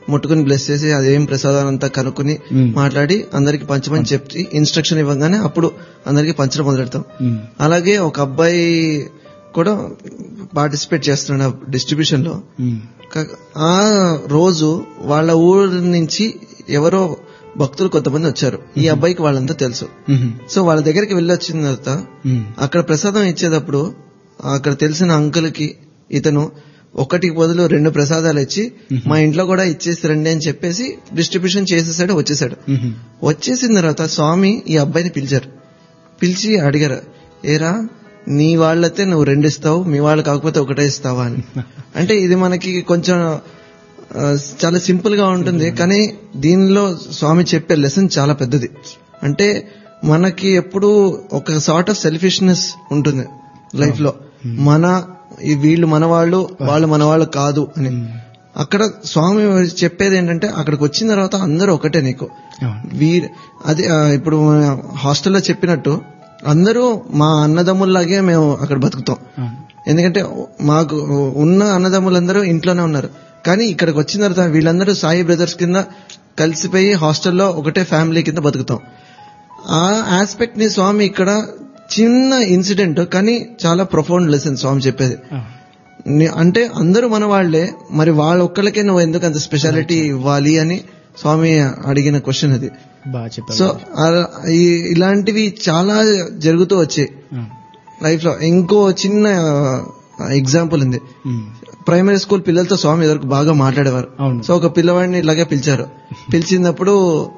ముట్టుకుని బ్లెస్ చేసి అదేం ప్రసాదం అంతా కనుక్కుని
మ్మ్.
మాట్లాడి అందరికి పంచమని చెప్పి ఇన్స్ట్రక్షన్ ఇవ్వగానే అప్పుడు అందరికి పంచడం మొదలెడతాం
మ్మ్.
అలాగే ఒక అబ్బాయి కూడా పార్టిసిపేట్ చేస్తున్నాడు డిస్ట్రిబ్యూషన్ లో
మ్మ్.
కా- ఆ రోజు వాళ్ళ ఊరు నుంచి ఎవరో భక్తులు కొంతమంది వచ్చారు ఈ అబ్బాయికి వాళ్ళంతా తెలుసు
మ్మ్.
సో వాళ్ళ దగ్గరికి వెళ్ళి వచ్చిన తర్వాత
మ్మ్.
అక్కడ ప్రసాదం ఇచ్చేటప్పుడు అక్కడ తెలిసిన అంకుల్ కి ఇతను ఒకటికి బదులు రెండు ప్రసాదాలు ఇచ్చి మా ఇంట్లో కూడా ఇచ్చేసి రండి అని చెప్పేసి డిస్ట్రిబ్యూషన్ చేసేసాడు వచ్చేసాడు
మ్మ్.
వచ్చేసిన తర్వాత స్వామి ఈ అబ్బాయిని పిలిచారు పిలిచి అడిగారు ఏరా నీ వాళ్ళైతే నువ్వు రెండు ఇస్తావు మీ వాళ్ళు కాకపోతే ఒకటే ఇస్తావా అని అంటే ఇది మనకి కొంచెం ఆ, చాలా సింపుల్ గా ఉంటుంది కానీ దీనిలో స్వామి చెప్పే లెసన్ చాలా పెద్దది అంటే మనకి ఎప్పుడు ఒక సార్ట్ ఆఫ్ సెల్ఫిష్నెస్ ఉంటుంది లైఫ్ లో మన ఈ వీళ్ళు మన వాళ్ళు వాళ్ళు మన వాళ్ళు కాదు అని అక్కడ స్వామి చెప్పేది ఏంటంటే అక్కడికి వచ్చిన తర్వాత అందరూ ఒకటే నీకు
అవును.
వీర్ అది ఆ, ఇప్పుడు మన హాస్టల్లో చెప్పినట్టు అందరూ మా అన్నదమ్ముల్లాగే మేము అక్కడ బతుకుతాం
అవును.
ఎందుకంటే మాకు ఉన్న అన్నదమ్ములందరూ ఇంట్లోనే ఉన్నారు కానీ ఇక్కడికి వచ్చిన తర్వాత వీళ్ళందరూ సాయి బ్రదర్స్ కింద కలిసిపోయి హాస్టల్లో ఒకటే ఫ్యామిలీ కింద బతుకుతాం ఆ ఆస్పెక్ట్ ని స్వామి ఇక్కడ చిన్న ఇన్సిడెంట్ కానీ చాలా ప్రొఫౌండ్ లెసన్ స్వామి చెప్పేది
అవును.
ని- అంటే అందరూ మన వాళ్లే మరి వాళ్ళ ఒక్కళ్ళకే నువ్వు ఎందుకు అంత స్పెషాలిటీ ఇవ్వాలి అని స్వామి అడిగిన క్వశ్చన్ అది
బాగా చెప్పారు
సో ఆ- ఈ- ఇలాంటివి చాలా జరుగుతూ వచ్చాయి
అవును.
లైఫ్ లో ఇంకో చిన్న ఎగ్జాంపుల్ ఉంది
మ్మ్.
ప్రైమరీ స్కూల్ పిల్లలతో స్వామి వరకు బాగా మాట్లాడేవారు
అవును.
సో ఒక పిల్లవాడిని ఇలాగే పిలిచారు పిలిచినప్పుడు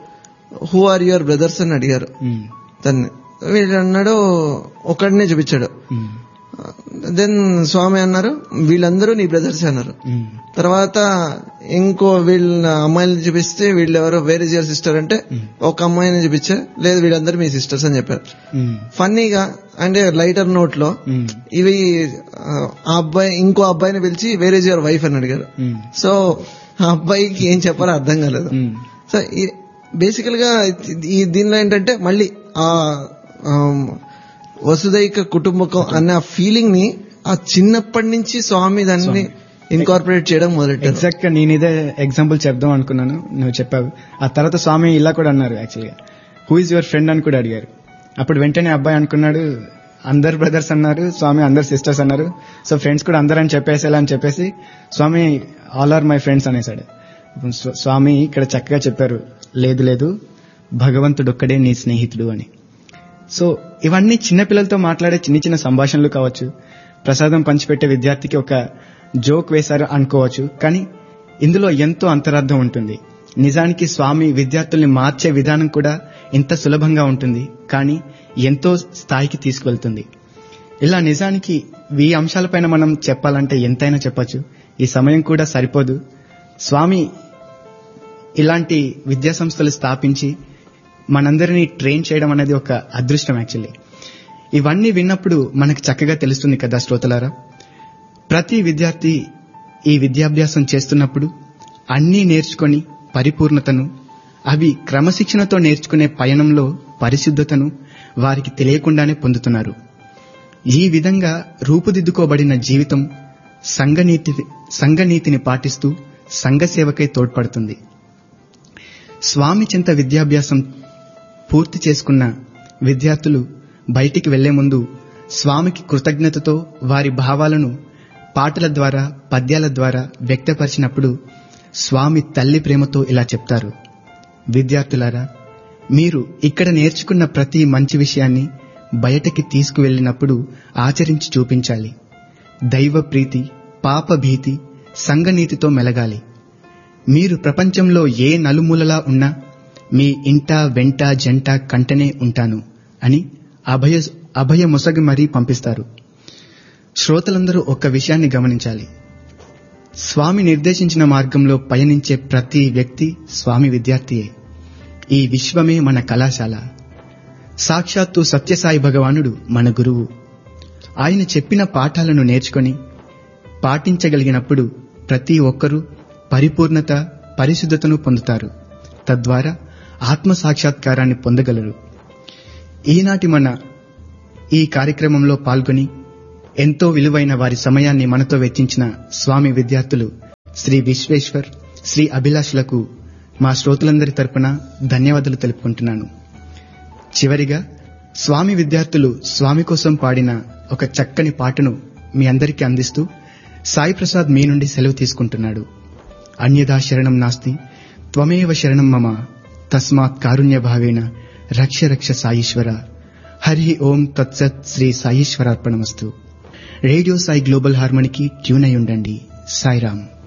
హూ ఆర్ యువర్ బ్రదర్స్ అని అడిగారు
మ్మ్.
దాన్ని వీడు అన్నాడు ఒకడినే చూపించాడు
మ్మ్.
దెన్ స్వామి అన్నారు వీళ్ళందరూ నీ బ్రదర్స్ అన్నారు
మ్మ్.
తర్వాత ఇంకో వీళ్ళ అమ్మాయిని చూపిస్తే వీళ్ళు ఎవరో వేరే యువర్ సిస్టర్ అంటే ఒక అమ్మాయిని చూపించా లేదు వీళ్ళందరూ మీ సిస్టర్స్ అని చెప్పారు
మ్మ్.
ఫన్నీగా అంటే లైటర్ నోట్ లో
మ్మ్.
ఇవి ఆ ఆ అబ్బాయి ఇంకో అబ్బాయిని పిలిచి వేరే యువర్ వైఫ్ అని అడిగారు
మ్మ్.
సో ఆ అబ్బాయికి ఏం చెప్పాలో అర్థం కాలేదు
మ్మ్.
సో బేసికల్ గా ఈ దీనిలో ఏంటంటే మళ్ళీ ఆ ఆ, వసుదైక కుటుంబకం అన్న ఫీలింగ్ ని ఆ చిన్నప్పటి నుంచి స్వామి దాన్ని ఇన్కార్పొరేట్ చేయడం మొదలెట్టారు
ఎగ్జాక్ట్ గా నేను ఇదే ఎగ్జాంపుల్ చెప్దాం అనుకున్నాను నువ్వు చెప్పావు ఆ తర్వాత స్వామి ఇలా కూడా అన్నారు యాక్చువల్గా హూ ఇస్ యువర్ ఫ్రెండ్ అని కూడా అడిగారు అప్పుడు వెంటనే అబ్బాయి అనుకున్నాడు అందరు బ్రదర్స్ అన్నారు స్వామి అందరు సిస్టర్స్ అన్నారు సో ఫ్రెండ్స్ కూడా అందరు అని చెప్పేసేలా అని చెప్పేసి స్వామి ఆల్ ఆర్ మై ఫ్రెండ్స్ అనేసాడు ఇప్పుడు స్వ- స్వామి ఇక్కడ చక్కగా చెప్పారు లేదు లేదు భగవంతుడు ఒక్కడే నీ స్నేహితుడు అని సో ఇవన్నీ చిన్నపిల్లలతో మాట్లాడే చిన్న చిన్న సంభాషణలు కావచ్చు ప్రసాదం పంచిపెట్టే విద్యార్థికి ఒక జోక్ వేశారు అనుకోవచ్చు కానీ ఇందులో ఎంతో అంతరార్థం ఉంటుంది నిజానికి స్వామి విద్యార్థుల్ని మార్చే విధానం కూడా ఇంత సులభంగా ఉంటుంది కానీ ఎంతో స్థాయికి తీసుకువెళ్తుంది ఇలా నిజానికి ఈ అంశాలపైన మనం చెప్పాలంటే ఎంతైనా చెప్పొచ్చు ఈ సమయం కూడా సరిపోదు స్వామి ఇలాంటి విద్యా సంస్థలు స్థాపించి మనందరినీ ట్రైన్ చేయడం అనేది ఒక అదృష్టం యాక్చువల్లీ ఇవన్నీ విన్నప్పుడు మనకు చక్కగా తెలుస్తుంది కదా శ్రోతలారా ప్రతి విద్యార్థి ఈ విద్యాభ్యాసం చేస్తున్నప్పుడు అన్నీ నేర్చుకొని పరిపూర్ణతను అవి క్రమశిక్షణతో నేర్చుకునే పయనంలో పరిశుద్ధతను వారికి తెలియకుండానే పొందుతున్నారు ఈ విధంగా రూపుదిద్దుకోబడిన జీవితం సంఘనీతి సంఘనీతిని పాటిస్తూ సంఘసేవకై తోడ్పడుతుంది స్వామి చింత విద్యాభ్యాసం పూర్తి చేసుకున్న విద్యార్థులు బయటికి వెళ్లే ముందు స్వామికి కృతజ్ఞతతో వారి భావాలను పాటల ద్వారా పద్యాల ద్వారా వ్యక్తపరిచినప్పుడు స్వామి తల్లి ప్రేమతో ఇలా చెప్తారు విద్యార్థులారా మీరు ఇక్కడ నేర్చుకున్న ప్రతి మంచి విషయాన్ని బయటకి తీసుకువెళ్ళినప్పుడు ఆచరించి చూపించాలి దైవ ప్రీతి పాప భీతి సంఘనీతితో మెలగాలి మీరు ప్రపంచంలో ఏ నలుమూలలా ఉన్నా మీ ఇంట వెంట జంట కంటనే ఉంటాను అని అభయ అభయ మొసగి మరీ పంపిస్తారు శ్రోతలందరూ ఒక్క విషయాన్ని గమనించాలి స్వామి నిర్దేశించిన మార్గంలో పయనించే ప్రతి వ్యక్తి స్వామి విద్యార్థియే ఈ విశ్వమే మన కళాశాల సాక్షాత్తు సత్యసాయి భగవానుడు మన గురువు ఆయన చెప్పిన పాఠాలను నేర్చుకొని పాటించగలిగినప్పుడు ప్రతి ఒక్కరూ పరిపూర్ణత పరిశుద్ధతను పొందుతారు తద్వారా ఆత్మ సాక్షాత్కారాన్ని పొందగలరు ఈనాటి మన ఈ కార్యక్రమంలో పాల్గొని ఎంతో విలువైన వారి సమయాన్ని మనతో వెచ్చించిన స్వామి విద్యార్థులు శ్రీ విశ్వేశ్వర్ శ్రీ అభిలాష్లకు మా శ్రోతలందరి తరపున ధన్యవాదాలు తెలుపుకుంటున్నాను చివరిగా స్వామి విద్యార్థులు స్వామి కోసం పాడిన ఒక చక్కని పాటను మీ అందరికీ అందిస్తూ సాయి ప్రసాద్ మీ నుండి సెలవు తీసుకుంటున్నాడు అన్యదా శరణం నాస్తి త్వమేవ శరణం మమ తస్మాత్ కారుణ్య భావేన రక్ష రక్ష సాయీశ్వర హరి ఓం తత్సత్ శ్రీ సాయీశ్వరార్పణమస్తు రేడియో సాయి గ్లోబల్ హార్మోనికి ట్యూన్ అయి ఉండండి సాయిరామ్